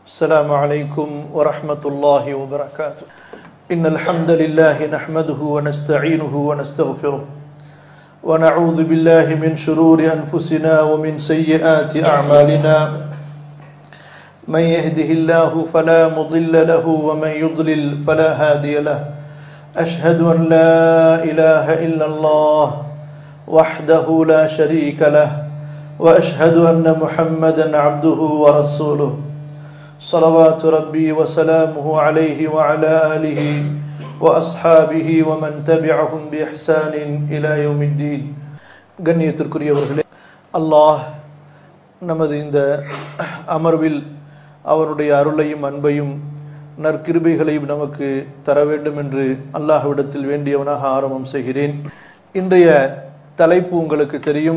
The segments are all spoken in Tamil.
السلام عليكم ورحمة الله وبركاته إن الحمد لله نحمده ونستعينه ونستغفره ونعوذ بالله من شرور أنفسنا ومن سيئات أعمالنا من يهده الله فلا مضل له ومن يضلل فلا هادي له أشهد أن لا إله إلا الله وحده لا شريك له وأشهد أن محمدا عبده ورسوله صلوات ربي وسلامه عليه وعلى آله وأصحابه ومن تبعهم بإحسان إلى يوم الدين கண்ணியத்திற்குரியவர்களே அல்லாஹ் நமது இந்த அமர்வில் அவருடைய அருளையும் அன்பையும் நற்கிருபைகளையும் நமக்கு தர வேண்டும் என்று அல்லாஹ்விடத்தில் வேண்டியவனாக ஆரம்பம் செய்கிறேன் இன்றைய தலைப்பு உங்களுக்கு தெரியும்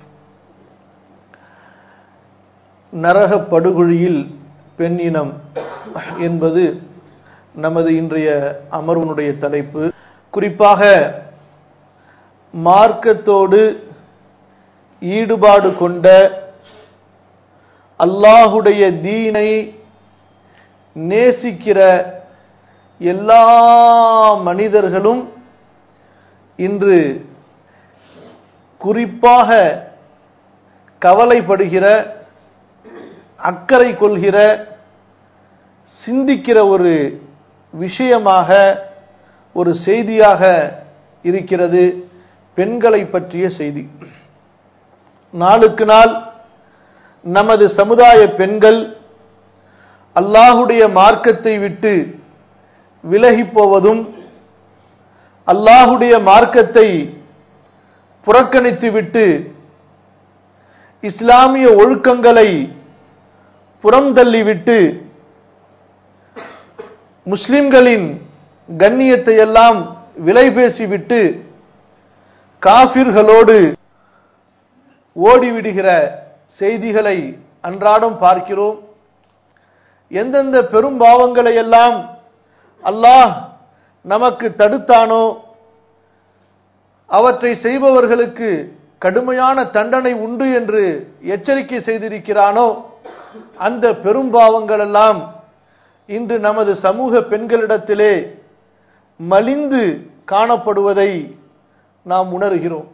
நரக படுகொழியில் பெண் இனம் என்பது நமது இன்றைய அமர்வனுடைய தலைப்பு குறிப்பாக மார்க்கத்தோடு ஈடுபாடு கொண்ட அல்லாஹுடைய தீனை நேசிக்கிற எல்லா மனிதர்களும் இன்று குறிப்பாக கவலைப்படுகிற அக்கறை கொள்கிற சிந்திக்கிற ஒரு விஷயமாக ஒரு செய்தியாக இருக்கிறது பெண்களை பற்றிய செய்தி நாளுக்கு நாள் நமது சமுதாய பெண்கள் அல்லாஹுடைய மார்க்கத்தை விட்டு விலகி போவதும் அல்லாஹுடைய மார்க்கத்தை புறக்கணித்துவிட்டு இஸ்லாமிய ஒழுக்கங்களை புறம் தள்ளிவிட்டு முஸ்லிம்களின் கண்ணியத்தை எல்லாம் விலை பேசிவிட்டு காபிர்களோடு ஓடிவிடுகிற செய்திகளை அன்றாடம் பார்க்கிறோம் எந்தெந்த பெரும் பாவங்களை எல்லாம் அல்லாஹ் நமக்கு தடுத்தானோ அவற்றை செய்பவர்களுக்கு கடுமையான தண்டனை உண்டு என்று எச்சரிக்கை செய்திருக்கிறானோ அந்த பெரும்பாவங்கள் எல்லாம் இன்று நமது சமூக பெண்களிடத்திலே மலிந்து காணப்படுவதை நாம் உணர்கிறோம்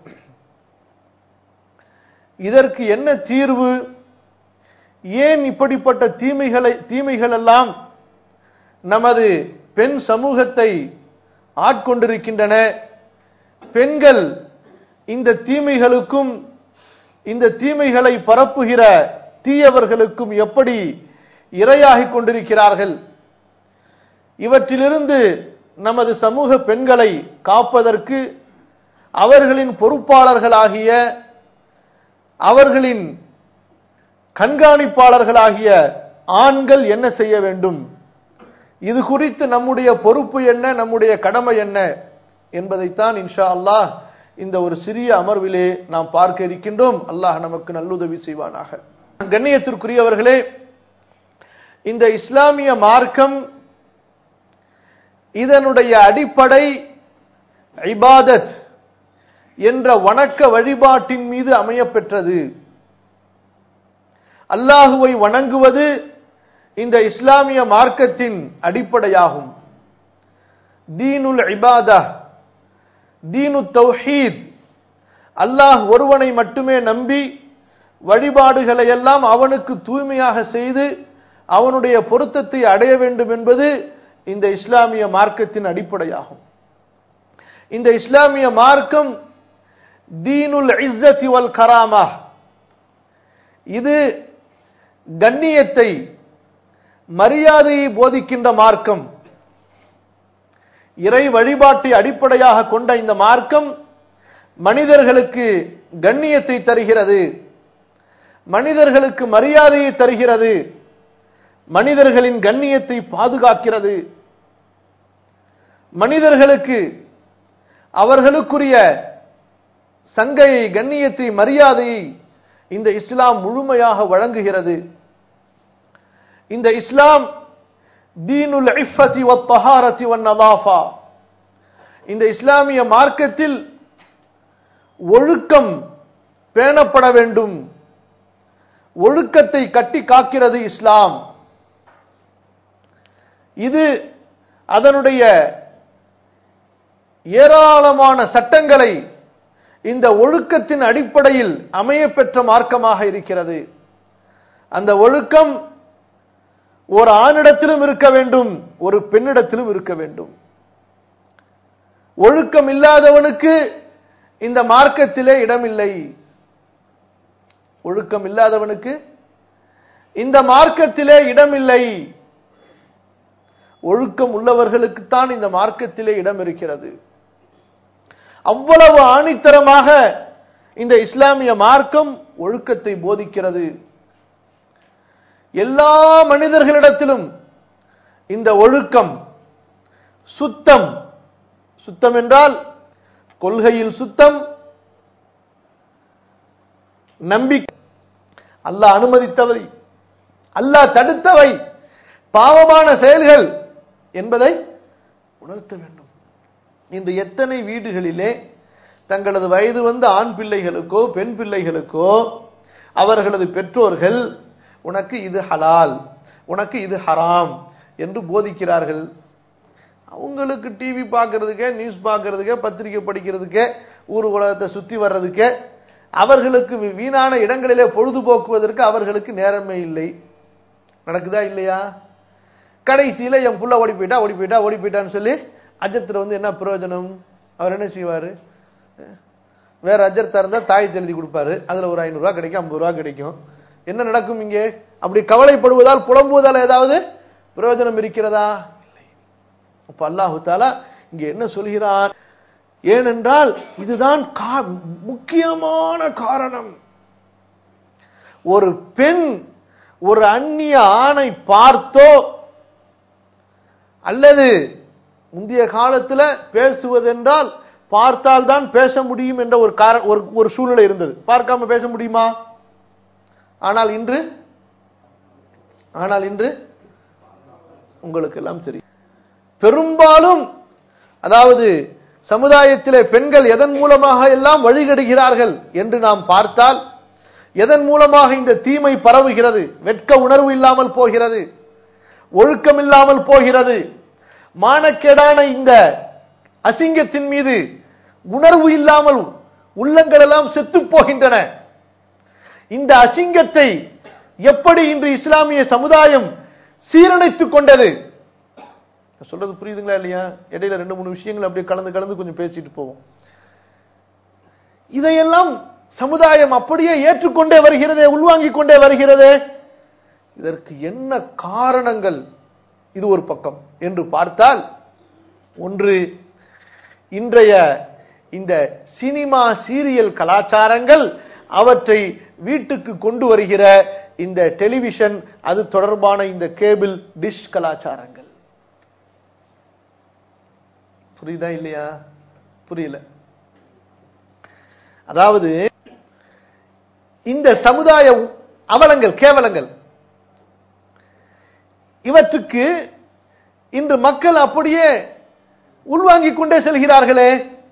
இதற்கு என்ன தீர்வு ஏன் இப்படிப்பட்ட தீமைகளை தீமைகள் எல்லாம் நமது பெண் சமூகத்தை ஆட்கொண்டிருக்கின்றன பெண்கள் இந்த தீமைகளுக்கும் இந்த தீமைகளை பரப்புகிற தீயவர்களுக்கும் எப்படி இரையாகிக் கொண்டிருக்கிறார்கள் இவற்றிலிருந்து நமது சமூக பெண்களை காப்பதற்கு அவர்களின் பொறுப்பாளர்களாகிய அவர்களின் கண்காணிப்பாளர்களாகிய ஆண்கள் என்ன செய்ய வேண்டும் இது குறித்து நம்முடைய பொறுப்பு என்ன நம்முடைய கடமை என்ன என்பதைத்தான் இன்ஷா அல்லாஹ் இந்த ஒரு சிறிய அமர்விலே நாம் பார்க்க இருக்கின்றோம் அல்லாஹ் நமக்கு நல்லுதவி செய்வானாக கண்ணியத்திற்குரியவர்களே இந்த இஸ்லாமிய மார்க்கம் இதனுடைய அடிப்படை இபாதத் என்ற வணக்க வழிபாட்டின் மீது அமையப்பெற்றது அல்லாஹுவை வணங்குவது இந்த இஸ்லாமிய மார்க்கத்தின் அடிப்படையாகும் தீனுல் இபாதா தீனு தௌஹீத் அல்லாஹ் ஒருவனை மட்டுமே நம்பி வழிபாடுகளை எல்லாம் அவனுக்கு தூய்மையாக செய்து அவனுடைய பொருத்தத்தை அடைய வேண்டும் என்பது இந்த இஸ்லாமிய மார்க்கத்தின் அடிப்படையாகும் இந்த இஸ்லாமிய மார்க்கம் தீனுல் இஸ்ஸத்தி வல் கராமா இது கண்ணியத்தை மரியாதையை போதிக்கின்ற மார்க்கம் இறை வழிபாட்டை அடிப்படையாக கொண்ட இந்த மார்க்கம் மனிதர்களுக்கு கண்ணியத்தை தருகிறது மனிதர்களுக்கு மரியாதையை தருகிறது மனிதர்களின் கண்ணியத்தை பாதுகாக்கிறது மனிதர்களுக்கு அவர்களுக்குரிய சங்கையை கண்ணியத்தை மரியாதையை இந்த இஸ்லாம் முழுமையாக வழங்குகிறது இந்த இஸ்லாம் தீனுல் இஃபதி வத்தஹாரதி வன்னதாஃபா இந்த இஸ்லாமிய மார்க்கத்தில் ஒழுக்கம் பேணப்பட வேண்டும் ஒழுக்கத்தை கட்டி காக்கிறது இஸ்லாம் இது அதனுடைய ஏராளமான சட்டங்களை இந்த ஒழுக்கத்தின் அடிப்படையில் அமைய பெற்ற மார்க்கமாக இருக்கிறது அந்த ஒழுக்கம் ஒரு ஆணிடத்திலும் இருக்க வேண்டும் ஒரு பெண்ணிடத்திலும் இருக்க வேண்டும் ஒழுக்கம் இல்லாதவனுக்கு இந்த மார்க்கத்திலே இடமில்லை ஒழுக்கம் இல்லாதவனுக்கு இந்த மார்க்கத்திலே இடமில்லை ஒழுக்கம் உள்ளவர்களுக்குத்தான் இந்த மார்க்கத்திலே இடம் இருக்கிறது அவ்வளவு ஆணித்தரமாக இந்த இஸ்லாமிய மார்க்கம் ஒழுக்கத்தை போதிக்கிறது எல்லா மனிதர்களிடத்திலும் இந்த ஒழுக்கம் சுத்தம் சுத்தம் என்றால் கொள்கையில் சுத்தம் நம்பிக்கை அல்லாஹ் அனுமதித்தவை அல்லாஹ் தடுத்தவை பாவமான செயல்கள் என்பதை உணர்த்த வேண்டும் இன்று எத்தனை வீடுகளிலே தங்களது வயது வந்த ஆண் பிள்ளைகளுக்கோ பெண் பிள்ளைகளுக்கோ அவர்களது பெற்றோர்கள் உனக்கு இது ஹலால் உனக்கு இது ஹராம் என்று போதிக்கிறார்கள் அவங்களுக்கு டிவி பார்க்கறதுக்கே நியூஸ் பார்க்கறதுக்கே பத்திரிகை படிக்கிறதுக்கே ஊர் உலகத்தை சுத்தி வர்றதுக்கே அவர்களுக்கு வீணான இடங்களிலே பொழுதுபோக்குவதற்கு அவர்களுக்கு நேரமே இல்லை நடக்குதா இல்லையா கடைசியில என் புள்ள ஓடி போயிட்டா ஓடி போயிட்டா ஓடி போயிட்டான்னு சொல்லி அஜத்துல வந்து என்ன பிரயோஜனம் அவர் என்ன செய்வாரு வேற அஜர்த்தா இருந்தா தாய் எழுதி கொடுப்பாரு அதுல ஒரு ஐநூறு ரூபாய் கிடைக்கும் ஐம்பது ரூபாய் கிடைக்கும் என்ன நடக்கும் இங்கே அப்படி கவலைப்படுவதால் புலம்புவதால் ஏதாவது பிரயோஜனம் இருக்கிறதா இல்லை அப்ப அல்லாஹு தாலா இங்க என்ன சொல்கிறான் ஏனென்றால் இதுதான் முக்கியமான காரணம் ஒரு பெண் ஒரு அந்நிய ஆணை பார்த்தோ அல்லது முந்தைய காலத்துல பேசுவதென்றால் பார்த்தால் தான் பேச முடியும் என்ற ஒரு ஒரு சூழ்நிலை இருந்தது பார்க்காம பேச முடியுமா ஆனால் இன்று ஆனால் இன்று உங்களுக்கு எல்லாம் சரி பெரும்பாலும் அதாவது சமுதாயத்திலே பெண்கள் எதன் மூலமாக எல்லாம் வழிகடுகிறார்கள் என்று நாம் பார்த்தால் எதன் மூலமாக இந்த தீமை பரவுகிறது வெட்க உணர்வு இல்லாமல் போகிறது ஒழுக்கம் இல்லாமல் போகிறது மானக்கேடான இந்த அசிங்கத்தின் மீது உணர்வு இல்லாமல் உள்ளங்கள் எல்லாம் செத்து போகின்றன இந்த அசிங்கத்தை எப்படி இன்று இஸ்லாமிய சமுதாயம் சீரணைத்துக் கொண்டது சொல்றது புரியுதுங்களா இல்லையா இடையில ரெண்டு மூணு விஷயங்கள் அப்படியே கலந்து கலந்து கொஞ்சம் பேசிட்டு போவோம் இதையெல்லாம் சமுதாயம் அப்படியே ஏற்றுக்கொண்டே வருகிறதே உள்வாங்கிக் கொண்டே வருகிறதே இதற்கு என்ன காரணங்கள் இது ஒரு பக்கம் என்று பார்த்தால் ஒன்று இன்றைய இந்த சினிமா சீரியல் கலாச்சாரங்கள் அவற்றை வீட்டுக்கு கொண்டு வருகிற இந்த டெலிவிஷன் அது தொடர்பான இந்த கேபிள் டிஷ் கலாச்சாரங்கள் புரியுதா இல்லையா புரியல அதாவது இந்த சமுதாய அவலங்கள் கேவலங்கள் இவற்றுக்கு இன்று மக்கள் அப்படியே உள்வாங்கிக் கொண்டே செல்கிறார்களே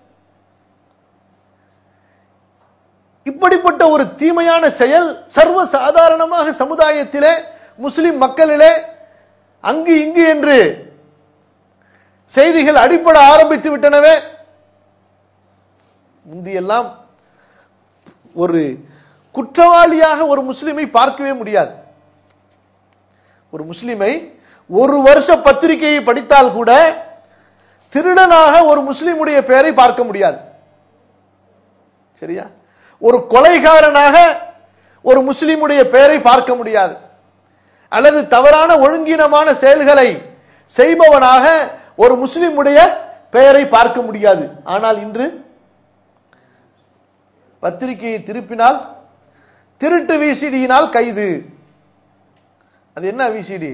இப்படிப்பட்ட ஒரு தீமையான செயல் சர்வ சாதாரணமாக சமுதாயத்திலே முஸ்லிம் மக்களிலே அங்கு இங்கு என்று செய்திகள் அடிப்பட ஆரம்பித்து விட்டனவே முந்தியெல்லாம் ஒரு குற்றவாளியாக ஒரு முஸ்லிமை பார்க்கவே முடியாது ஒரு முஸ்லிமை ஒரு வருஷ பத்திரிகையை படித்தால் கூட திருடனாக ஒரு முஸ்லிமுடைய பெயரை பார்க்க முடியாது சரியா ஒரு கொலைகாரனாக ஒரு முஸ்லிமுடைய பெயரை பார்க்க முடியாது அல்லது தவறான ஒழுங்கீனமான செயல்களை செய்பவனாக ஒரு முஸ்லிமுடைய பெயரை பார்க்க முடியாது ஆனால் இன்று பத்திரிகையை திருப்பினால் திருட்டு விசிடியினால் கைது அது என்ன விசிடி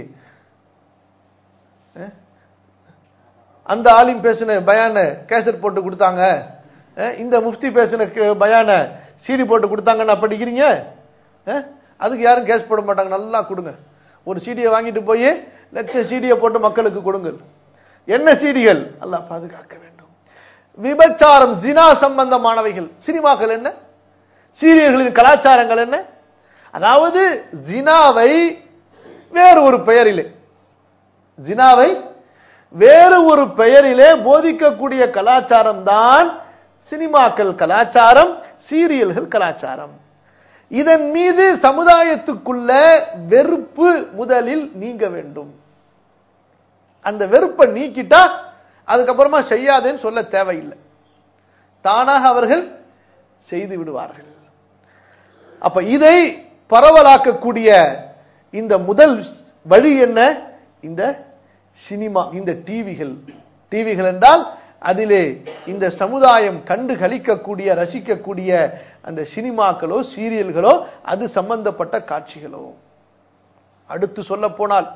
அந்த ஆலிம் பேசின பயான கேசட் போட்டு கொடுத்தாங்க இந்த முஃப்தி பேசின பயான சீடி போட்டு கொடுத்தாங்கன்னு படிக்கிறீங்க அதுக்கு யாரும் கேஸ் போட மாட்டாங்க நல்லா கொடுங்க ஒரு சீடியை வாங்கிட்டு போய் லட்ச சீடியை போட்டு மக்களுக்கு கொடுங்கள் என்ன சீடிகள் அல்ல பாதுகாக்க வேண்டும் விபச்சாரம் ஜினா சம்பந்தமானவைகள் சினிமாக்கள் என்ன சீரியல்களின் கலாச்சாரங்கள் என்ன அதாவது ஜினாவை வேறு ஒரு பெயரிலே ஜினாவை வேறு ஒரு பெயரிலே போதிக்கக்கூடிய கலாச்சாரம் தான் சினிமாக்கள் கலாச்சாரம் சீரியல்கள் கலாச்சாரம் இதன் மீது சமுதாயத்துக்குள்ள வெறுப்பு முதலில் நீங்க வேண்டும் அந்த வெறுப்பை நீக்கிட்டா அதுக்கப்புறமா செய்யாதேன்னு சொல்ல தேவையில்லை தானாக அவர்கள் செய்து விடுவார்கள் அப்ப இதை பரவலாக்கக்கூடிய இந்த முதல் வழி என்ன இந்த சினிமா இந்த டிவிகள் டிவிகள் என்றால் அதிலே இந்த சமுதாயம் கண்டு கழிக்கக்கூடிய ரசிக்கக்கூடிய அந்த சினிமாக்களோ சீரியல்களோ அது சம்பந்தப்பட்ட காட்சிகளோ அடுத்து சொல்ல போனால்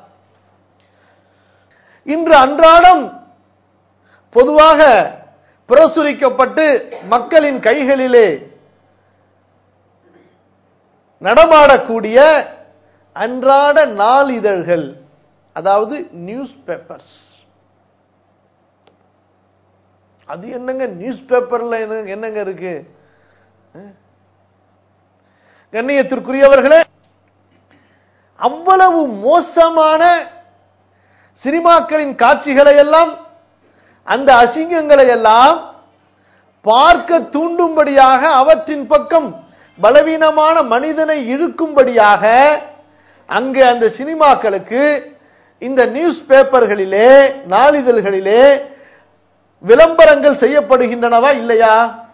இன்று அன்றாடம் பொதுவாக பிரசுரிக்கப்பட்டு மக்களின் கைகளிலே நடமாடக்கூடிய அன்றாட நாளிதழ்கள் அதாவது நியூஸ் பேப்பர்ஸ் அது என்னங்க நியூஸ் பேப்பர்ல என்னங்க இருக்கு கண்ணியத்திற்குரியவர்களே அவ்வளவு மோசமான சினிமாக்களின் காட்சிகளை எல்லாம் அந்த அசிங்கங்களை எல்லாம் பார்க்க தூண்டும்படியாக அவற்றின் பக்கம் பலவீனமான மனிதனை இழுக்கும்படியாக அங்கு அந்த சினிமாக்களுக்கு இந்த நியூஸ் பேப்பர்களிலே நாளிதழ்களிலே விளம்பரங்கள் செய்யப்படுகின்றனவா இல்லையா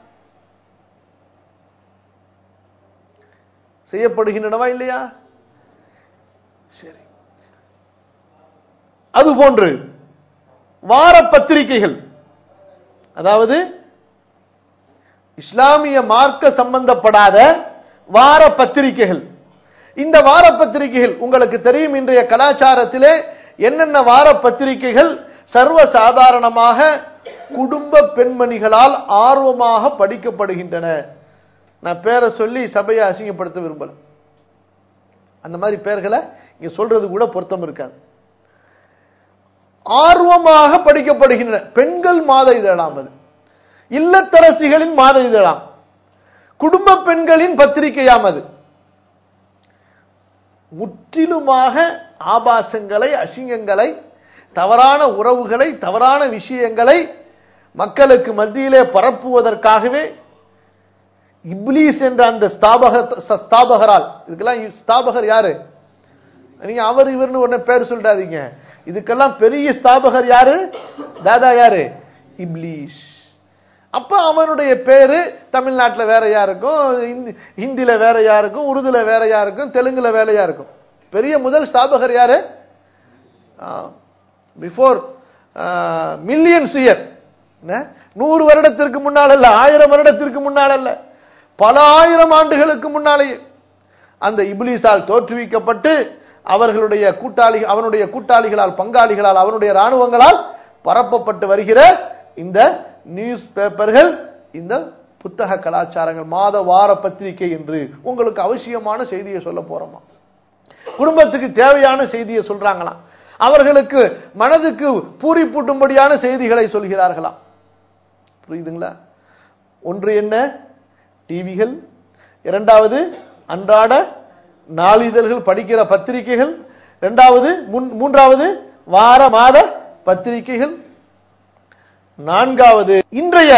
செய்யப்படுகின்றனவா இல்லையா சரி அதுபோன்று வார பத்திரிகைகள் அதாவது இஸ்லாமிய மார்க்க சம்பந்தப்படாத வார பத்திரிகைகள் இந்த வார பத்திரிகைகள் உங்களுக்கு தெரியும் இன்றைய கலாச்சாரத்திலே என்னென்ன வார பத்திரிகைகள் சர்வ சாதாரணமாக குடும்ப பெண்மணிகளால் ஆர்வமாக படிக்கப்படுகின்றன நான் பேரை சொல்லி சபையை அசிங்கப்படுத்த விரும்பல அந்த மாதிரி பெயர்களை இங்க சொல்றது கூட பொருத்தம் இருக்காது ஆர்வமாக படிக்கப்படுகின்றன பெண்கள் மாத இதழாம் அது இல்லத்தரசிகளின் மாத இதழாம் குடும்ப பெண்களின் பத்திரிகையாம் அது முற்றிலுமாக ஆபாசங்களை அசிங்கங்களை தவறான உறவுகளை தவறான விஷயங்களை மக்களுக்கு மத்தியிலே பரப்புவதற்காகவே இப்லீஸ் என்ற அந்த ஸ்தாபக ஸ்தாபகரால் இதுக்கெல்லாம் ஸ்தாபகர் யாரு நீங்க அவர் இவர்னு உடனே பேர் சொல்றாதீங்க இதுக்கெல்லாம் பெரிய ஸ்தாபகர் யாரு தாதா யாரு இப்லீஸ் அப்ப அவனுடைய பேரு தமிழ்நாட்டில் வேற யாருக்கும் ஹிந்தியில வேற யாருக்கும் உருதுல வேற யாருக்கும் தெலுங்குல வேற யாருக்கும் பெரிய முதல் ஸ்தாபகர் யாரு பிஃபோர் மில்லியன்ஸ் இயர் நூறு வருடத்திற்கு முன்னால் அல்ல ஆயிரம் வருடத்திற்கு முன்னால் அல்ல பல ஆயிரம் ஆண்டுகளுக்கு முன்னாலேயே அந்த இப்லீஸால் தோற்றுவிக்கப்பட்டு அவர்களுடைய கூட்டாளி அவனுடைய கூட்டாளிகளால் பங்காளிகளால் அவனுடைய ராணுவங்களால் பரப்பப்பட்டு வருகிற இந்த நியூஸ் பேப்பர்கள் இந்த புத்தக கலாச்சாரங்கள் மாத வார பத்திரிகை என்று உங்களுக்கு அவசியமான செய்தியை சொல்ல போறோமா குடும்பத்துக்கு தேவையான செய்தியை சொல்றாங்களாம் அவர்களுக்கு மனதுக்கு பூரிப்பூட்டும்படியான செய்திகளை சொல்கிறார்களாம் புரியுதுங்களா ஒன்று என்ன டிவிகள் இரண்டாவது அன்றாட நாளிதழ்கள் படிக்கிற பத்திரிகைகள் இரண்டாவது மூன்றாவது வார மாத பத்திரிகைகள் நான்காவது இன்றைய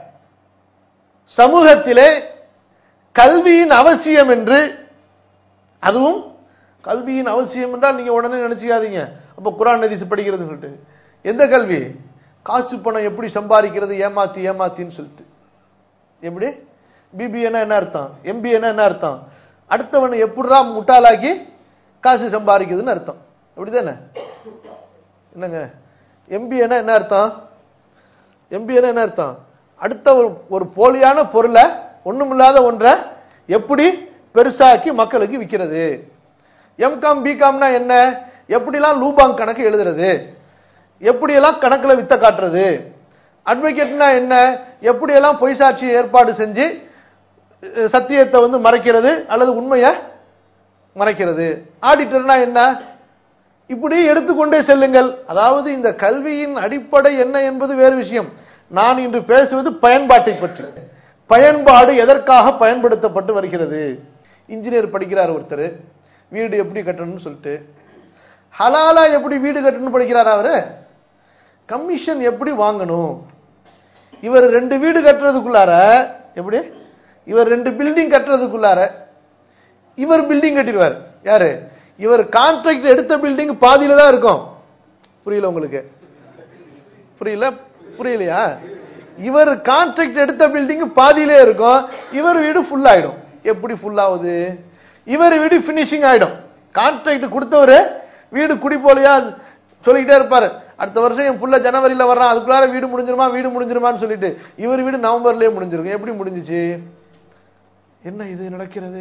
சமூகத்திலே கல்வியின் அவசியம் என்று அதுவும் கல்வியின் அவசியம் என்றால் நீங்க உடனே நினைச்சுக்காதீங்க அப்ப குரான் நதிசு படிக்கிறது சொல்லிட்டு எந்த கல்வி காசு பணம் எப்படி சம்பாதிக்கிறது ஏமாத்தி ஏமாத்தின்னு சொல்லிட்டு எப்படி பிபிஏனா என்ன அர்த்தம் எம்பிஏனா என்ன அர்த்தம் அடுத்தவனை எப்படிரா முட்டாளாக்கி காசு சம்பாதிக்குதுன்னு அர்த்தம் அப்படிதானே என்னங்க எம்பிஏனா என்ன அர்த்தம் எம்பிஏனா என்ன அர்த்தம் அடுத்த ஒரு போலியான பொருளை ஒண்ணுமில்லாத ஒன்றை எப்படி பெருசாக்கி மக்களுக்கு விற்கிறது எம்காம் பிகாம்னா என்ன எப்படிலாம் லூபாங் கணக்கு எழுதுறது எப்படியெல்லாம் கணக்குல வித்த காட்டுறது அட்வொகேட்னா என்ன எப்படியெல்லாம் பொய் சாட்சி ஏற்பாடு செஞ்சு சத்தியத்தை வந்து மறைக்கிறது அல்லது உண்மையை மறைக்கிறது ஆடிட்டர்னா என்ன இப்படி எடுத்துக்கொண்டே செல்லுங்கள் அதாவது இந்த கல்வியின் அடிப்படை என்ன என்பது வேறு விஷயம் நான் இன்று பேசுவது பயன்பாட்டை பற்றி பயன்பாடு எதற்காக பயன்படுத்தப்பட்டு வருகிறது இன்ஜினியர் படிக்கிறார் ஒருத்தர் வீடு எப்படி கட்டணும்னு சொல்லிட்டு ஹலாலா எப்படி வீடு கட்டணும்னு படிக்கிறாரா அவரு கமிஷன் எப்படி வாங்கணும் இவர் ரெண்டு வீடு கட்டுறதுக்குள்ளார எப்படி இவர் ரெண்டு பில்டிங் கட்டுறதுக்குள்ளார இவர் பில்டிங் கட்டிடுவார் யாரு இவர் கான்ட்ராக்ட் எடுத்த பில்டிங் பாதியில தான் இருக்கும் புரியல உங்களுக்கு புரியல புரியலையா இவர் கான்ட்ராக்ட் எடுத்த பில்டிங் பாதியிலே இருக்கும் இவர் வீடு ஃபுல் ஆயிடும் எப்படி ஃபுல் ஆகுது இவர் வீடு பினிஷிங் ஆயிடும் கான்ட்ராக்ட் கொடுத்தவரு வீடு குடி போலையா சொல்லிக்கிட்டே இருப்பாரு அடுத்த வருஷம் என் புள்ள ஜனவரியில வர்றான் அதுக்குள்ளார வீடு முடிஞ்சிருமா வீடு முடிஞ்சிருமான்னு சொல்லிட்டு இவர் வீடு நவம்பர்லயே முடிஞ்சிருக்கும் எப்படி முடிஞ்சிச்சு என்ன இது நடக்கிறது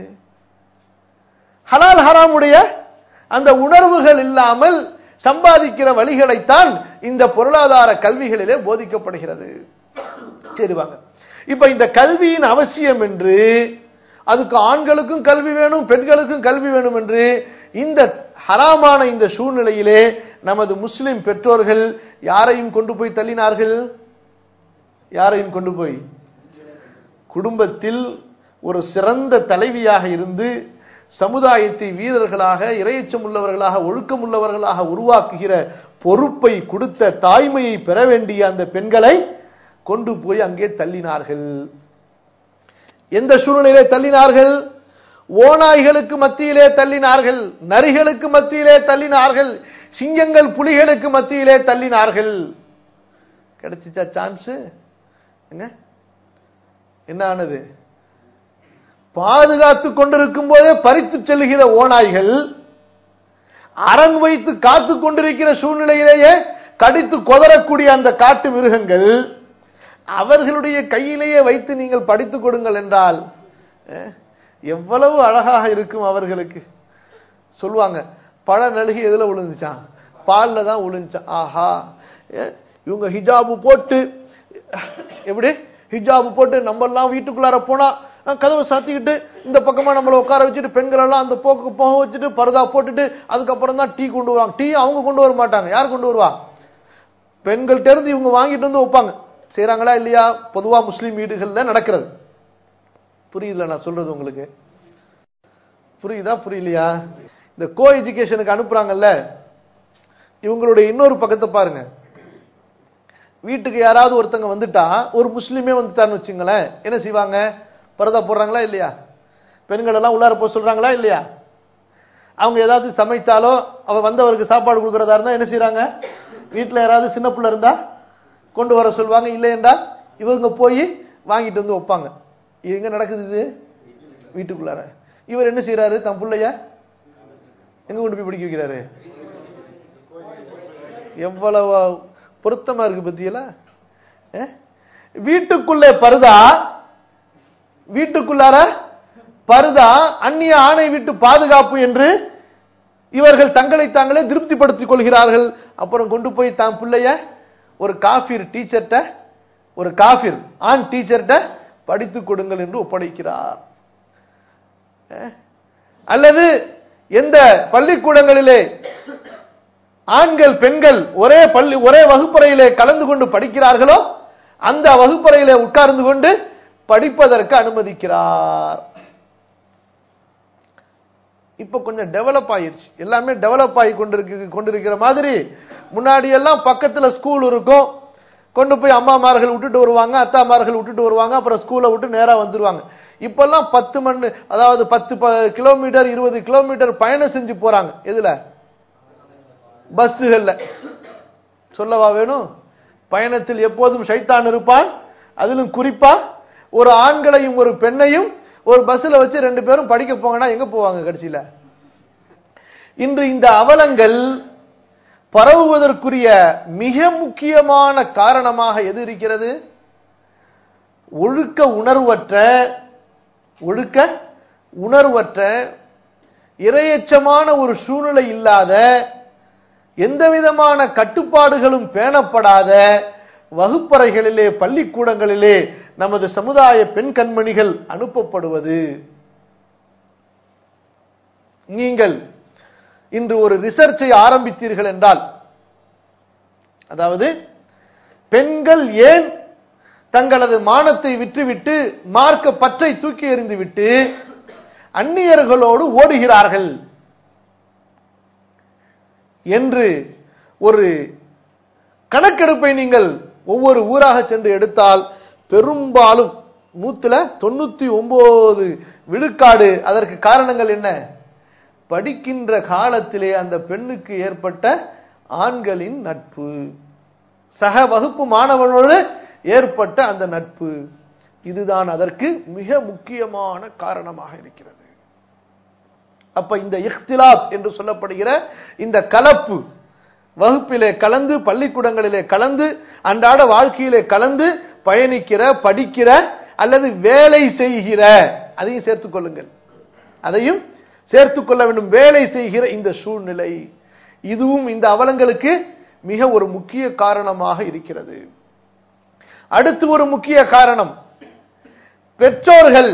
ஹலால் ஹராமுடைய அந்த உணர்வுகள் இல்லாமல் சம்பாதிக்கிற வழிகளைத்தான் இந்த பொருளாதார கல்விகளிலே போதிக்கப்படுகிறது சரி வாங்க இப்ப இந்த கல்வியின் அவசியம் என்று அதுக்கு ஆண்களுக்கும் கல்வி வேணும் பெண்களுக்கும் கல்வி வேணும் என்று இந்த ஹராமான இந்த சூழ்நிலையிலே நமது முஸ்லிம் பெற்றோர்கள் யாரையும் கொண்டு போய் தள்ளினார்கள் யாரையும் கொண்டு போய் குடும்பத்தில் ஒரு சிறந்த தலைவியாக இருந்து சமுதாயத்தை வீரர்களாக இரையச்சம் உள்ளவர்களாக ஒழுக்கம் உள்ளவர்களாக உருவாக்குகிற பொறுப்பை கொடுத்த தாய்மையை பெற வேண்டிய அந்த பெண்களை கொண்டு போய் அங்கே தள்ளினார்கள் எந்த சூழ்நிலையிலே தள்ளினார்கள் ஓநாய்களுக்கு மத்தியிலே தள்ளினார்கள் நரிகளுக்கு மத்தியிலே தள்ளினார்கள் சிங்கங்கள் புலிகளுக்கு மத்தியிலே தள்ளினார்கள் கிடைச்சிச்சா சான்ஸ் என்ன என்ன ஆனது பாதுகாத்து கொண்டிருக்கும் போதே பறித்து செல்லுகிற ஓநாய்கள் அரண் வைத்து காத்து கொண்டிருக்கிற சூழ்நிலையிலேயே கடித்து கொதறக்கூடிய அந்த காட்டு மிருகங்கள் அவர்களுடைய கையிலேயே வைத்து நீங்கள் படித்துக் கொடுங்கள் என்றால் அஹ், எவ்வளவு அழகாக இருக்கும் அவர்களுக்கு சொல்லுவாங்க பழ நழுகி எதுல விழுந்துச்சான் பால்ல தான் விழுந்துச்சான் ஆஹா அஹ், இவங்க ஹிஜாபு போட்டு எப்படி ஹிஜாபு போட்டு நம்ம எல்லாம் வீட்டுக்குள்ளார போனா அஹ், கதவை சாத்திக்கிட்டு இந்த பக்கமா நம்மள உட்கார வச்சுட்டு பெண்கள் எல்லாம் அந்த போக்கு போக வச்சுட்டு பரதா போட்டுட்டு அதுக்கப்புறம் தான் டீ கொண்டு வருவாங்க டீ அவங்க கொண்டு வர மாட்டாங்க யார் கொண்டு வருவா பெண்கள்ட்ட இருந்து இவங்க வாங்கிட்டு வந்து வைப்பாங்க செய்றாங்களா இல்லையா பொதுவா முஸ்லீம் வீடுகள்ல நடக்கிறது புரியுதுல நான் சொல்றது உங்களுக்கு புரியுதா புரியலையா இந்த கோ எஜுகேஷனுக்கு அனுப்புறாங்கல்ல இவங்களுடைய இன்னொரு பக்கத்தை பாருங்க வீட்டுக்கு யாராவது ஒருத்தங்க வந்துட்டா ஒரு முஸ்லீமே வந்துட்டான்னு வச்சுங்களேன் என்ன செய்வாங்க பரதா போடுறாங்களா இல்லையா பெண்கள் எல்லாம் உள்ளார போக சொல்றாங்களா இல்லையா அவங்க ஏதாவது சமைத்தாலோ அவ வந்தவருக்கு சாப்பாடு கொடுக்கறதா இருந்தா என்ன செய்றாங்க வீட்டுல யாராவது சின்ன பிள்ளை இருந்தா கொண்டு வர சொல்லுவாங்க இல்லை என்றால் இவங்க போய் வாங்கிட்டு வந்து வைப்பாங்க இது எங்க நடக்குது இது வீட்டுக்குள்ளார இவர் என்ன செய்யறாரு தன் பிள்ளைய எங்க கொண்டு போய் படிக்க வைக்கிறாரு எவ்வளவு பொருத்தமா இருக்கு பத்தியல வீட்டுக்குள்ளே பருதா வீட்டுக்குள்ளார பருதா அந்நிய ஆணை விட்டு பாதுகாப்பு என்று இவர்கள் தங்களை தாங்களே திருப்திப்படுத்திக் கொள்கிறார்கள் அப்புறம் கொண்டு போய் தான் பிள்ளைய ஒரு காஃபிர் டீச்சர்ட்ட ஒரு காஃபிர் ஆண் டீச்சர்ட்ட படித்துக் கொடுங்கள் என்று ஒப்படைக்கிறார் அஹ்? அல்லது எந்த பள்ளிக்கூடங்களிலே ஆண்கள் பெண்கள் ஒரே பள்ளி ஒரே வகுப்பறையிலே கலந்து கொண்டு படிக்கிறார்களோ அந்த வகுப்பறையிலே உட்கார்ந்து கொண்டு படிப்பதற்கு அனுமதிக்கிறார் இப்ப கொஞ்சம் டெவலப் ஆயிருச்சு எல்லாமே டெவலப் ஆகி கொண்டிருக்கு கொண்டிருக்கிற மாதிரி முன்னாடி எல்லாம் பக்கத்துல ஸ்கூல் இருக்கும் கொண்டு போய் அம்மாமார்கள் விட்டுட்டு வருவாங்க அத்தாமார்கள் விட்டுட்டு வருவாங்க அப்புறம் ஸ்கூலை விட்டு நேரா வந்துருவாங்க இப்பெல்லாம் பத்து மணி அதாவது பத்து ப- கிலோமீட்டர் இருபது கிலோமீட்டர் பயணம் செஞ்சு போறாங்க எதுல பஸ்ஸுகள்ல சொல்லவா வேணும் பயணத்தில் எப்போதும் ஷைத்தான் இருப்பான் அதிலும் குறிப்பா ஒரு ஆண்களையும் ஒரு பெண்ணையும் ஒரு பஸ்ல வச்சு ரெண்டு பேரும் படிக்க போங்கன்னா எங்க போவாங்க கடைசியில இன்று இந்த அவலங்கள் பரவுவதற்குரிய மிக முக்கியமான காரணமாக எது இருக்கிறது ஒழுக்க உணர்வற்ற ஒழுக்க உணர்வற்ற இரையச்சமான ஒரு சூழ்நிலை இல்லாத எந்த விதமான கட்டுப்பாடுகளும் பேணப்படாத வகுப்பறைகளிலே பள்ளிக்கூடங்களிலே நமது சமுதாய பெண் கண்மணிகள் அனுப்பப்படுவது நீங்கள் இன்று ஒரு ரிசர்ச்சை ஆரம்பித்தீர்கள் என்றால் அதாவது பெண்கள் ஏன் தங்களது மானத்தை விற்றுவிட்டு மார்க்க பற்றை தூக்கி எறிந்துவிட்டு அந்நியர்களோடு ஓடுகிறார்கள் என்று ஒரு கணக்கெடுப்பை நீங்கள் ஒவ்வொரு ஊராக சென்று எடுத்தால் பெரும்பாலும் நூத்துல தொண்ணூத்தி ஒன்பது விழுக்காடு அதற்கு காரணங்கள் என்ன படிக்கின்ற காலத்திலே அந்த பெண்ணுக்கு ஏற்பட்ட ஆண்களின் நட்பு சக வகுப்பு மாணவனோடு ஏற்பட்ட அந்த நட்பு இதுதான் அதற்கு மிக முக்கியமான காரணமாக இருக்கிறது அப்ப இந்த இஃப்திலாத் என்று சொல்லப்படுகிற இந்த கலப்பு வகுப்பிலே கலந்து பள்ளிக்கூடங்களிலே கலந்து அன்றாட வாழ்க்கையிலே கலந்து பயணிக்கிற படிக்கிற அல்லது வேலை செய்கிற அதையும் சேர்த்துக் கொள்ளுங்கள் அதையும் சேர்த்துக் கொள்ள வேண்டும் வேலை செய்கிற இந்த சூழ்நிலை இதுவும் இந்த அவலங்களுக்கு மிக ஒரு முக்கிய காரணமாக இருக்கிறது அடுத்து ஒரு முக்கிய காரணம் பெற்றோர்கள்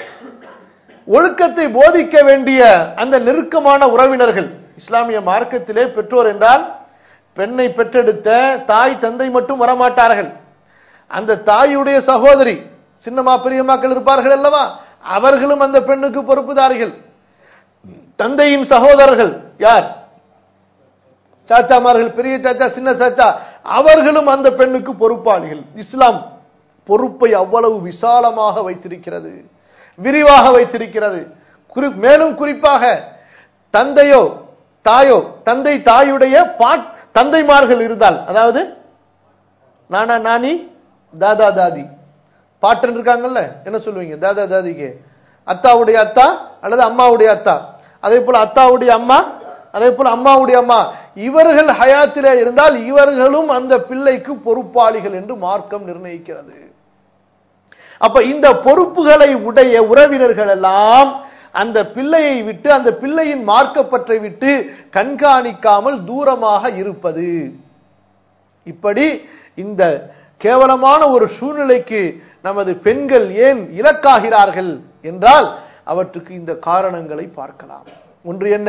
ஒழுக்கத்தை போதிக்க வேண்டிய அந்த நெருக்கமான உறவினர்கள் இஸ்லாமிய மார்க்கத்திலே பெற்றோர் என்றால் பெண்ணை பெற்றெடுத்த தாய் தந்தை மட்டும் வரமாட்டார்கள் அந்த தாயுடைய சகோதரி சின்னமா பெரியம்மாக்கள் இருப்பார்கள் அல்லவா அவர்களும் அந்த பெண்ணுக்கு பொறுப்புதாரிகள் தந்தையின் சகோதரர்கள் யார் சாச்சாமார்கள் பெரிய சாச்சா சின்ன சாச்சா அவர்களும் அந்த பெண்ணுக்கு பொறுப்பாளிகள் இஸ்லாம் பொறுப்பை அவ்வளவு விசாலமாக வைத்திருக்கிறது விரிவாக வைத்திருக்கிறது குறி- மேலும் குறிப்பாக தந்தையோ தாயோ தந்தை தாயுடைய பாட் தந்தைமார்கள் இருந்தால் அதாவது நானா நானி தாதா தாதி பாட்டன் இருக்காங்கல்ல என்ன சொல்லுவீங்க தாதா தாதிக்கு அத்தாவுடைய அத்தா அல்லது அம்மாவுடைய அத்தா அதே போல அத்தாவுடைய அம்மா அதே போல அம்மாவுடைய அம்மா இவர்கள் ஹயாத்திலே இருந்தால் இவர்களும் அந்த பிள்ளைக்கு பொறுப்பாளிகள் என்று மார்க்கம் நிர்ணயிக்கிறது அப்ப இந்த பொறுப்புகளை உடைய உறவினர்கள் எல்லாம் அந்த பிள்ளையை விட்டு அந்த பிள்ளையின் மார்க்கப்பற்றை விட்டு கண்காணிக்காமல் தூரமாக இருப்பது இப்படி இந்த கேவலமான ஒரு சூழ்நிலைக்கு நமது பெண்கள் ஏன் இலக்காகிறார்கள் என்றால் அவற்றுக்கு இந்த காரணங்களை பார்க்கலாம் ஒன்று என்ன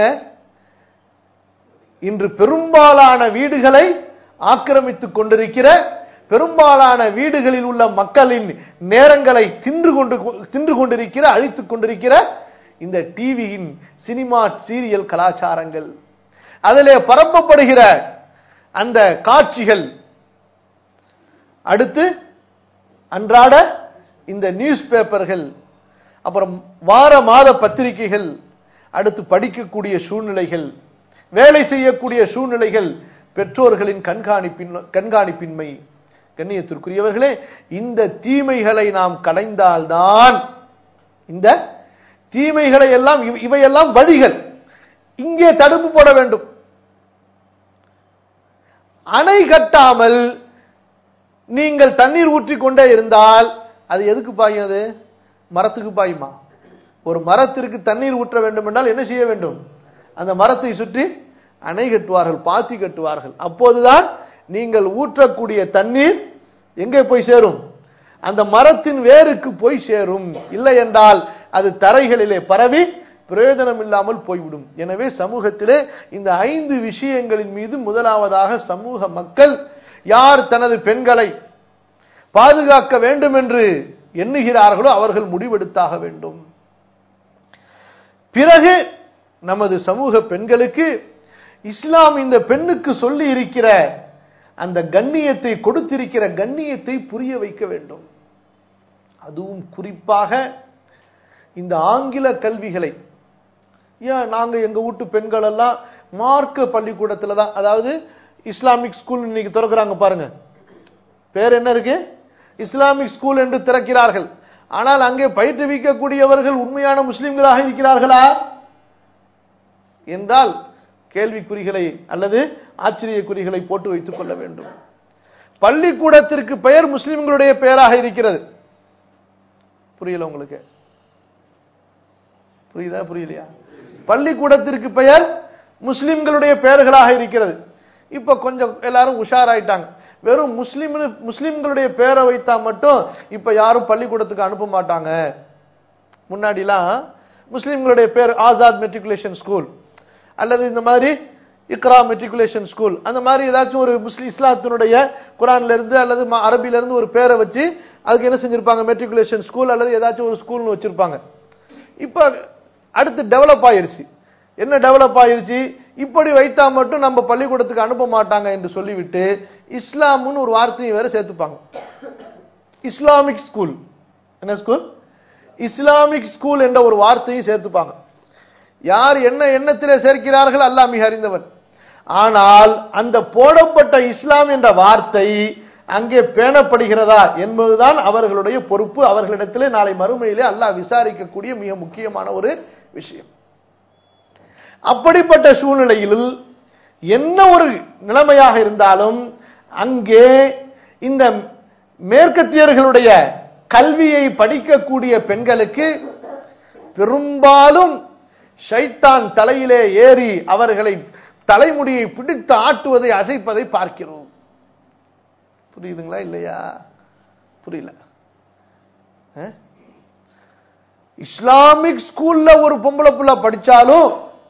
இன்று பெரும்பாலான வீடுகளை ஆக்கிரமித்துக் கொண்டிருக்கிற பெரும்பாலான வீடுகளில் உள்ள மக்களின் நேரங்களை தின்று கொண்டு தின்று கொண்டிருக்கிற அழித்துக் கொண்டிருக்கிற இந்த டிவியின் சினிமா சீரியல் கலாச்சாரங்கள் அதிலே பரப்பப்படுகிற அந்த காட்சிகள் அடுத்து அன்றாட இந்த நியூஸ் பேப்பர்கள் அப்புறம் வார மாத பத்திரிகைகள் அடுத்து படிக்கக்கூடிய சூழ்நிலைகள் வேலை செய்யக்கூடிய சூழ்நிலைகள் பெற்றோர்களின் கண்காணிப்பின் கண்காணிப்பின்மை கண்ணியத்திற்குரியவர்களே இந்த தீமைகளை நாம் களைந்தால்தான் இந்த தீமைகளை எல்லாம் இவ- இவையெல்லாம் வழிகள் இங்கே தடுப்பு போட வேண்டும் அணை கட்டாமல் நீங்கள் தண்ணீர் ஊற்றிக் கொண்டே இருந்தால் அது எதுக்கு பாயும் அது மரத்துக்கு பாயுமா ஒரு மரத்திற்கு தண்ணீர் ஊற்ற வேண்டும் என்றால் என்ன செய்ய வேண்டும் அந்த மரத்தை சுற்றி அணை கட்டுவார்கள் பாத்தி கட்டுவார்கள் அப்போதுதான் நீங்கள் ஊற்றக்கூடிய தண்ணீர் எங்கே போய் சேரும் அந்த மரத்தின் வேருக்கு போய் சேரும் இல்லை என்றால் அது தரைகளிலே பரவி பிரயோஜனம் இல்லாமல் போய்விடும் எனவே சமூகத்திலே இந்த ஐந்து விஷயங்களின் மீது முதலாவதாக சமூக மக்கள் யார் தனது பெண்களை பாதுகாக்க வேண்டும் என்று எண்ணுகிறார்களோ அவர்கள் முடிவெடுத்தாக வேண்டும் பிறகு நமது சமூக பெண்களுக்கு இஸ்லாம் இந்த பெண்ணுக்கு சொல்லி இருக்கிற அந்த கண்ணியத்தை கொடுத்திருக்கிற கண்ணியத்தை புரிய வைக்க வேண்டும் அதுவும் குறிப்பாக இந்த ஆங்கில கல்விகளை ஏன் நாங்க எங்க வீட்டு பெண்கள் எல்லாம் மார்க்க பள்ளிக்கூடத்துல தான் அதாவது இஸ்லாமிக் ஸ்கூல் இன்னைக்கு திறக்கிறாங்க பாருங்க பேர் என்ன இருக்கு இஸ்லாமிக் ஸ்கூல் என்று திறக்கிறார்கள் ஆனால் அங்கே பயிற்றுவிக்கக்கூடியவர்கள் உண்மையான முஸ்லிம்களாக இருக்கிறார்களா என்றால் கேள்விக்குறிகளை அல்லது ஆச்சரிய குறிகளை போட்டு வைத்துக் கொள்ள வேண்டும் பள்ளிக்கூடத்திற்கு பெயர் முஸ்லிம்களுடைய பெயராக இருக்கிறது புரியல உங்களுக்கு புரியுதா புரியலையா பள்ளிக்கூடத்திற்கு பெயர் முஸ்லிம்களுடைய பெயர்களாக இருக்கிறது இப்ப கொஞ்சம் எல்லாரும் உஷாராயிட்டாங்க வெறும் முஸ்லிம்னு முஸ்லிம்களுடைய பெயரை வைத்தா மட்டும் இப்ப யாரும் பள்ளிக்கூடத்துக்கு அனுப்ப மாட்டாங்க முன்னாடிலாம் முஸ்லிம்களுடைய பேர் ஆசாத் மெட்ரிகுலேஷன் ஸ்கூல் அல்லது இந்த மாதிரி இக்ரா மெட்ரிகுலேஷன் ஸ்கூல் அந்த மாதிரி ஏதாச்சும் ஒரு முஸ்லிம் இஸ்லாத்தினுடைய குரான்ல இருந்து அல்லது ம- அரபில இருந்து ஒரு பேரை வச்சு அதுக்கு என்ன செஞ்சிருப்பாங்க மெட்ரிகுலேஷன் ஸ்கூல் அல்லது ஏதாச்சும் ஒரு ஸ்கூல்னு வச்சிருப்பாங்க இப்ப அடுத்து டெவலப் ஆயிருச்சு என்ன டெவலப் ஆயிருச்சு இப்படி வைத்தா மட்டும் நம்ம பள்ளிக்கூடத்துக்கு அனுப்ப மாட்டாங்க என்று சொல்லிவிட்டு இஸ்லாம்னு ஒரு வார்த்தையை வேற சேர்த்துப்பாங்க இஸ்லாமிக் ஸ்கூல் என்ன ஸ்கூல் இஸ்லாமிக் ஸ்கூல் என்ற ஒரு வார்த்தையும் சேர்த்துப்பாங்க யார் என்ன எண்ணத்திலே சேர்க்கிறார்கள் அல்லாஹ் மிக அறிந்தவன் ஆனால் அந்த போடப்பட்ட இஸ்லாம் என்ற வார்த்தை அங்கே பேணப்படுகிறதா என்பதுதான் அவர்களுடைய பொறுப்பு அவர்களிடத்திலே நாளை மறுமையிலே அல்லாஹ் விசாரிக்கக்கூடிய மிக முக்கியமான ஒரு விஷயம் அப்படிப்பட்ட சூழ்நிலையில் என்ன ஒரு நிலைமையாக இருந்தாலும் அங்கே இந்த மேற்கத்தியர்களுடைய கல்வியை படிக்கக்கூடிய பெண்களுக்கு பெரும்பாலும் ஷைத்தான் தலையிலே ஏறி அவர்களை தலைமுடியை பிடித்து ஆட்டுவதை அசைப்பதை பார்க்கிறோம் புரியுதுங்களா இல்லையா புரியல அஹ்? இஸ்லாமிக் ஸ்கூல்ல ஒரு பொம்பளை புள்ள படிச்சாலும்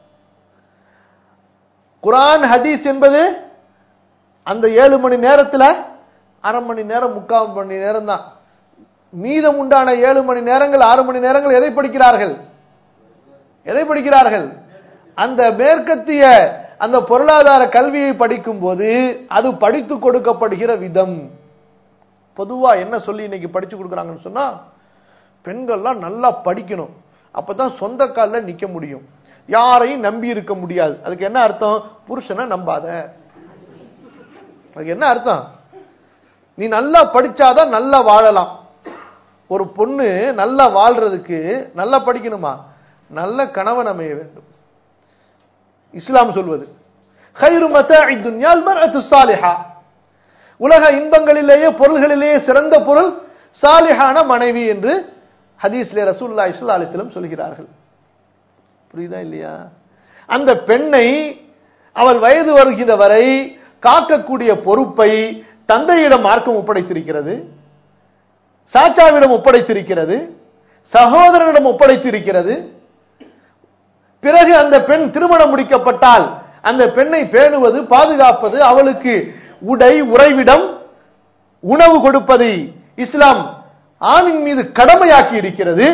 குரான் ஹதீஸ் என்பது அந்த ஏழு மணி நேரத்துல அரை மணி நேரம் முக்கால் மணி நேரம் தான் மீதம் உண்டான ஏழு மணி நேரங்கள் ஆறு மணி நேரங்கள் எதை படிக்கிறார்கள் எதை படிக்கிறார்கள் அந்த மேற்கத்திய அந்த பொருளாதார கல்வியை படிக்கும் போது அது படித்து கொடுக்கப்படுகிற விதம் பொதுவா என்ன சொல்லி இன்னைக்கு படிச்சு கொடுக்குறாங்கன்னு சொன்னா பெண்கள்லாம் நல்லா படிக்கணும் அப்பதான் சொந்த கால்ல நிக்க முடியும் யாரையும் நம்பி இருக்க முடியாது அதுக்கு என்ன அர்த்தம் புருஷனை நம்பாத அதுக்கு என்ன அர்த்தம் நீ நல்லா படிச்சாதான் நல்லா வாழலாம் ஒரு பொண்ணு நல்லா வாழ்றதுக்கு நல்லா படிக்கணுமா நல்ல கணவன் அமைய வேண்டும் இஸ்லாம் சொல்வது خير متاع الدنيا المرأة الصالحة உலக இன்பங்களிலேயே பொருள்களிலேயே சிறந்த பொருள் சாலிஹான மனைவி என்று ஹதீஸ்லே ரசூலுல்லாஹி ஸல்லல்லாஹு அலைஹி வஸல்லம் சொல்கிறார்கள் புரியுதா இல்லையா அந்த பெண்ணை அவள் வயது வருகிற வரை காக்கக்கூடிய பொறுப்பை தந்தையிடம் மார்க்கம் ஒப்படைத்திருக்கிறது சாச்சாவிடம் ஒப்படைத்திருக்கிறது சகோதரனிடம் ஒப்படைத்திருக்கிறது பிறகு அந்த பெண் திருமணம் முடிக்கப்பட்டால் அந்த பெண்ணை பேணுவது பாதுகாப்பது அவளுக்கு உடை உறைவிடம் உணவு கொடுப்பதை இஸ்லாம் ஆணின் மீது கடமையாக்கி இருக்கிறது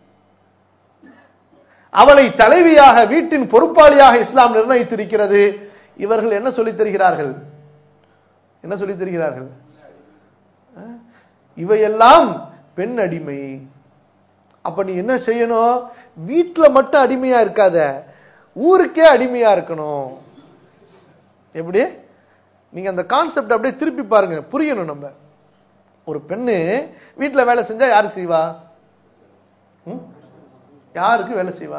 அவளை தலைவியாக வீட்டின் பொறுப்பாளியாக இஸ்லாம் நிர்ணயித்திருக்கிறது இவர்கள் என்ன சொல்லித் தருகிறார்கள் என்ன சொல்லித் தருகிறார்கள் அஹ், இவையெல்லாம் பெண் அடிமை அப்ப நீ என்ன செய்யணும் வீட்டுல மட்டும் அடிமையா இருக்காத ஊருக்கே அடிமையா இருக்கணும் எப்படி நீங்க அந்த கான்செப்ட் அப்படியே திருப்பி பாருங்க புரியணும் நம்ம ஒரு பெண்ணு வீட்டுல வேலை செஞ்சா யாருக்கு செய்வா ம்? யாருக்கு வேலை செய்வா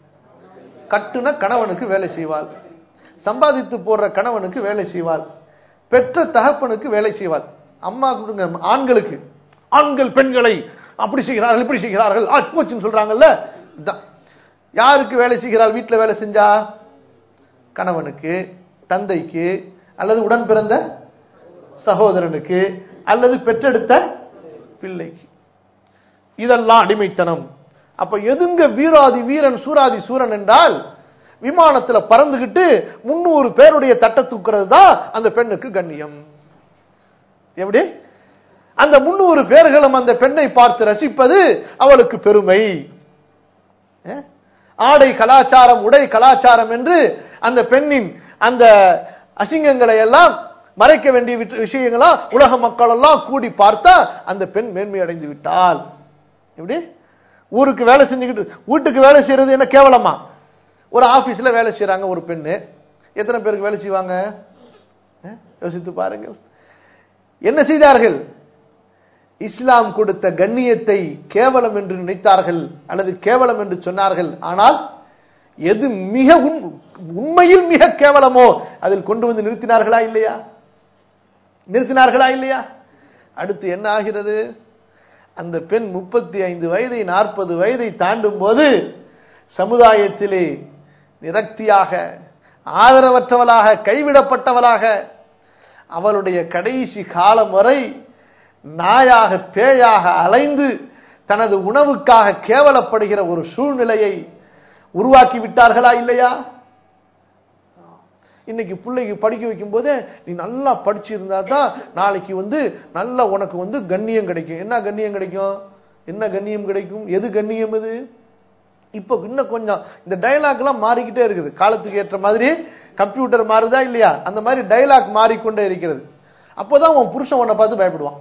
கட்டுன கணவனுக்கு வேலை செய்வாள் சம்பாதித்து போடுற கணவனுக்கு வேலை செய்வாள் பெற்ற தகப்பனுக்கு வேலை செய்வாள் அம்மா கொடுங்க ஆண்களுக்கு ஆண்கள் பெண்களை அப்படி செய்கிறார்கள் இப்படி செய்கிறார்கள் ஆச்சு போச்சுன்னு சொல்றாங்கல்ல இதான் யாருக்கு வேலை செய்கிறாள் வீட்டுல வேலை செஞ்சா கணவனுக்கு தந்தைக்கு அல்லது உடன் பிறந்த சகோதரனுக்கு அல்லது பெற்றெடுத்த பிள்ளைக்கு இதெல்லாம் அடிமைத்தனம் அப்ப எதுங்க வீராதி வீரன் சூராதி சூரன் என்றால் விமானத்துல பறந்துகிட்டு முன்னூறு பேருடைய தட்டை தூக்குறது தான் அந்த பெண்ணுக்கு கண்ணியம் எப்படி அந்த முன்னூறு பேர்களும் அந்த பெண்ணை பார்த்து ரசிப்பது அவளுக்கு பெருமை அஹ்? ஆடை கலாச்சாரம் உடை கலாச்சாரம் என்று அந்த பெண்ணின் அந்த அசிங்கங்களை எல்லாம் மறைக்க வேண்டிய விட்டு- விஷயங்களா உலக மக்கள் எல்லாம் கூடி பார்த்தா அந்த பெண் மேன்மை அடைந்து விட்டாள் எப்படி ஊருக்கு வேலை செஞ்சுக்கிட்டு வீட்டுக்கு வேலை செய்யறது என்ன கேவலமா ஒரு ஆபீஸ்ல வேலை செய்யறாங்க ஒரு பெண்ணு எத்தனை பேருக்கு வேலை செய்வாங்க அஹ்? யோசித்து பாருங்கள் என்ன செய்தார்கள் இஸ்லாம் கொடுத்த கண்ணியத்தை கேவலம் என்று நினைத்தார்கள் அல்லது கேவலம் என்று சொன்னார்கள் ஆனால் எது மிக உண்- உண்மையில் மிக கேவலமோ அதில் கொண்டு வந்து நிறுத்தினார்களா இல்லையா நிறுத்தினார்களா இல்லையா அடுத்து என்ன ஆகிறது அந்த பெண் முப்பத்தி ஐந்து வயதை நாற்பது வயதை தாண்டும் போது சமுதாயத்திலே நிரக்தியாக ஆதரவற்றவளாக கைவிடப்பட்டவளாக அவளுடைய கடைசி காலம் வரை நாயாக பேயாக அலைந்து தனது உணவுக்காக கேவலப்படுகிற ஒரு சூழ்நிலையை உருவாக்கி விட்டார்களா இல்லையா இன்னைக்கு பிள்ளைக்கு படிக்க வைக்கும் போதே நீ நல்லா படிச்சிருந்தா தான் நாளைக்கு வந்து நல்ல உனக்கு வந்து கண்ணியம் கிடைக்கும் என்ன கண்ணியம் கிடைக்கும் என்ன கண்ணியம் கிடைக்கும் எது கண்ணியம் இது இப்போ இன்னும் கொஞ்சம் இந்த டயலாக் எல்லாம் மாறிக்கிட்டே இருக்குது காலத்துக்கு ஏற்ற மாதிரி கம்ப்யூட்டர் மாறுதா இல்லையா அந்த மாதிரி டயலாக் மாறிக்கொண்டே இருக்கிறது அப்போதான் உன் புருஷன் உன்னை பார்த்து பயப்படுவான்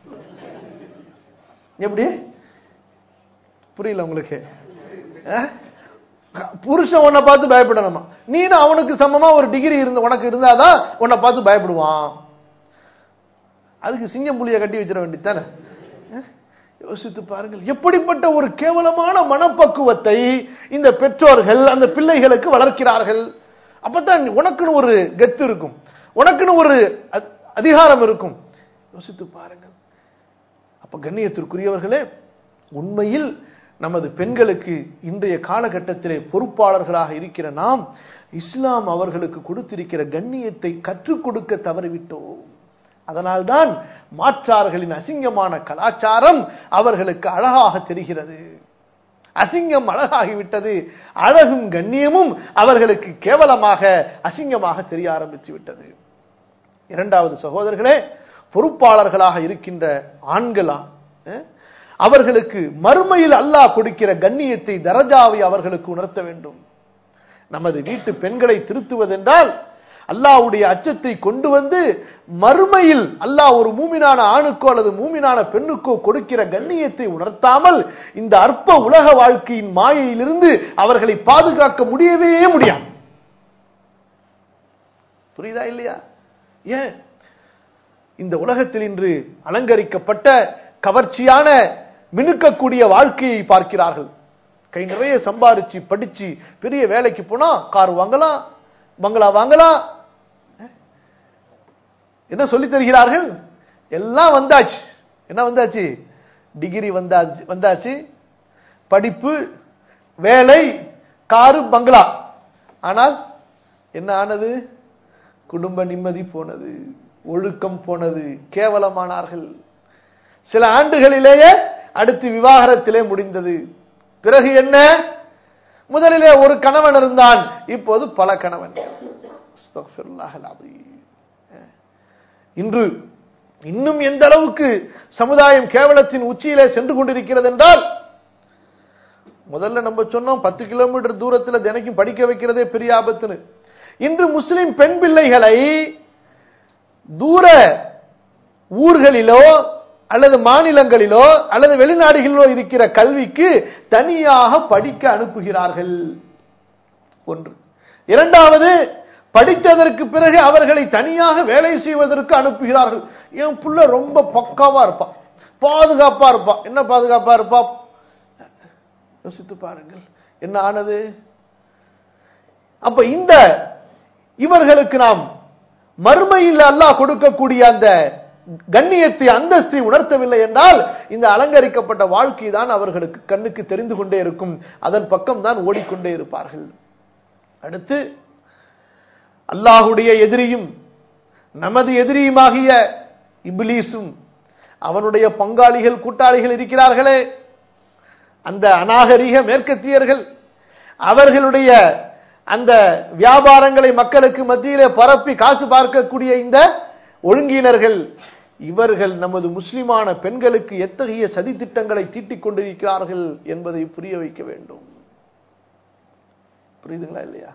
எப்படி புரியல உங்களுக்கு அஹ்? புருஷன் உன்னை பார்த்து பயப்படணுமா நீனு அவனுக்கு சமமா ஒரு டிகிரி இருந்து உனக்கு இருந்தாதான் உன்னை பார்த்து பயப்படுவான் அதுக்கு சிங்கம் புலியை கட்டி வச்சிட வேண்டியதானே யோசித்து பாருங்கள் எப்படிப்பட்ட ஒரு கேவலமான மனப்பக்குவத்தை இந்த பெற்றோர்கள் அந்த பிள்ளைகளுக்கு வளர்க்கிறார்கள் அப்பதான் உனக்குன்னு ஒரு கெத்து இருக்கும் உனக்குன்னு ஒரு அ- அதிகாரம் இருக்கும் யோசித்து பாருங்கள் அப்ப கண்ணியத்திற்குரியவர்களே உண்மையில் நமது பெண்களுக்கு இன்றைய காலகட்டத்திலே பொறுப்பாளர்களாக இருக்கிற நாம் இஸ்லாம் அவர்களுக்கு கொடுத்திருக்கிற கண்ணியத்தை கற்றுக் கொடுக்க தவறிவிட்டோம் அதனால்தான் மாற்றார்களின் அசிங்கமான கலாச்சாரம் அவர்களுக்கு அழகாக தெரிகிறது அசிங்கம் அழகாகிவிட்டது அழகும் கண்ணியமும் அவர்களுக்கு கேவலமாக அசிங்கமாக தெரிய ஆரம்பித்து விட்டது இரண்டாவது சகோதரர்களே பொறுப்பாளர்களாக இருக்கின்ற ஆண்களா அஹ், அவர்களுக்கு மறுமையில் அல்லாஹ் கொடுக்கிற கண்ணியத்தை தரஜாவை அவர்களுக்கு உணர்த்த வேண்டும் நமது வீட்டு பெண்களை திருத்துவதென்றால் அல்லாஹ்வுடைய அச்சத்தை கொண்டு வந்து மறுமையில் அல்லாஹ் ஒரு மூமினான ஆணுக்கோ அல்லது மூமினான பெண்ணுக்கோ கொடுக்கிற கண்ணியத்தை உணர்த்தாமல் இந்த அற்ப உலக வாழ்க்கையின் மாயையிலிருந்து அவர்களை பாதுகாக்க முடியவே முடியாது புரியுதா இல்லையா ஏன் இந்த உலகத்தில் இன்று அலங்கரிக்கப்பட்ட கவர்ச்சியான மினுக்கக்கூடிய வாழ்க்கையை பார்க்கிறார்கள் கை நிறைய சம்பாரிச்சு படிச்சு பெரிய வேலைக்கு போனா கார் வாங்கலாம் பங்களா வாங்கலாம் என்ன சொல்லித் தருகிறார்கள் எல்லாம் வந்தாச்சு என்ன வந்தாச்சு டிகிரி வந்தாச்சு வந்தாச்சு படிப்பு வேலை காரு பங்களா ஆனால் என்ன ஆனது குடும்ப நிம்மதி போனது ஒழுக்கம் போனது கேவலமானார்கள் சில ஆண்டுகளிலேயே அடுத்து விவாகரத்திலே முடிந்தது பிறகு என்ன முதலிலே ஒரு கணவன் இருந்தான் இப்போது பல கணவன் அஸ்தக்ஃபிருல்லாஹ் அல்-அஸீம். இன்று இன்னும் எந்த அளவுக்கு சமுதாயம் கேவலத்தின் உச்சியிலே சென்று கொண்டிருக்கிறது என்றால் முதல்ல நம்ம சொன்னோம் பத்து கிலோமீட்டர் தூரத்தில் தினைக்கும் படிக்க வைக்கிறதே பெரிய ஆபத்துன்னு இன்று முஸ்லிம் பெண் பிள்ளைகளை தூர ஊர்களிலோ அல்லது மாநிலங்களிலோ அல்லது வெளிநாடுகளிலோ இருக்கிற கல்விக்கு தனியாக படிக்க அனுப்புகிறார்கள் ஒன்று இரண்டாவது படித்ததற்கு பிறகு அவர்களை தனியாக வேலை செய்வதற்கு அனுப்புகிறார்கள் என் புள்ள ரொம்ப பக்காவா இருப்பா பாதுகாப்பா இருப்பா என்ன பாதுகாப்பா இருப்பா யோசித்து பாருங்கள் என்ன ஆனது அப்ப இந்த இவர்களுக்கு நாம் மறுமையில் அல்லாஹ் கொடுக்கக்கூடிய அந்த கண்ணியத்தை அந்தஸ்தை உணர்த்தவில்லை என்றால் இந்த அலங்கரிக்கப்பட்ட வாழ்க்கை தான் அவர்களுக்கு கண்ணுக்கு தெரிந்து கொண்டே இருக்கும் அதன் பக்கம் தான் ஓடிக்கொண்டே இருப்பார்கள் அடுத்து அல்லாஹுடைய எதிரியும் நமது எதிரியுமாகிய இப்லீஸும் அவனுடைய பங்காளிகள் கூட்டாளிகள் இருக்கிறார்களே அந்த அநாகரிக மேற்கத்தியர்கள் அவர்களுடைய அந்த வியாபாரங்களை மக்களுக்கு மத்தியிலே பரப்பி காசு பார்க்கக்கூடிய இந்த ஒழுங்கினர்கள் இவர்கள் நமது முஸ்லிமான பெண்களுக்கு எத்தகைய சதித்திட்டங்களை தீட்டிக் கொண்டிருக்கிறார்கள் என்பதை புரிய வைக்க வேண்டும் புரியுதுங்களா இல்லையா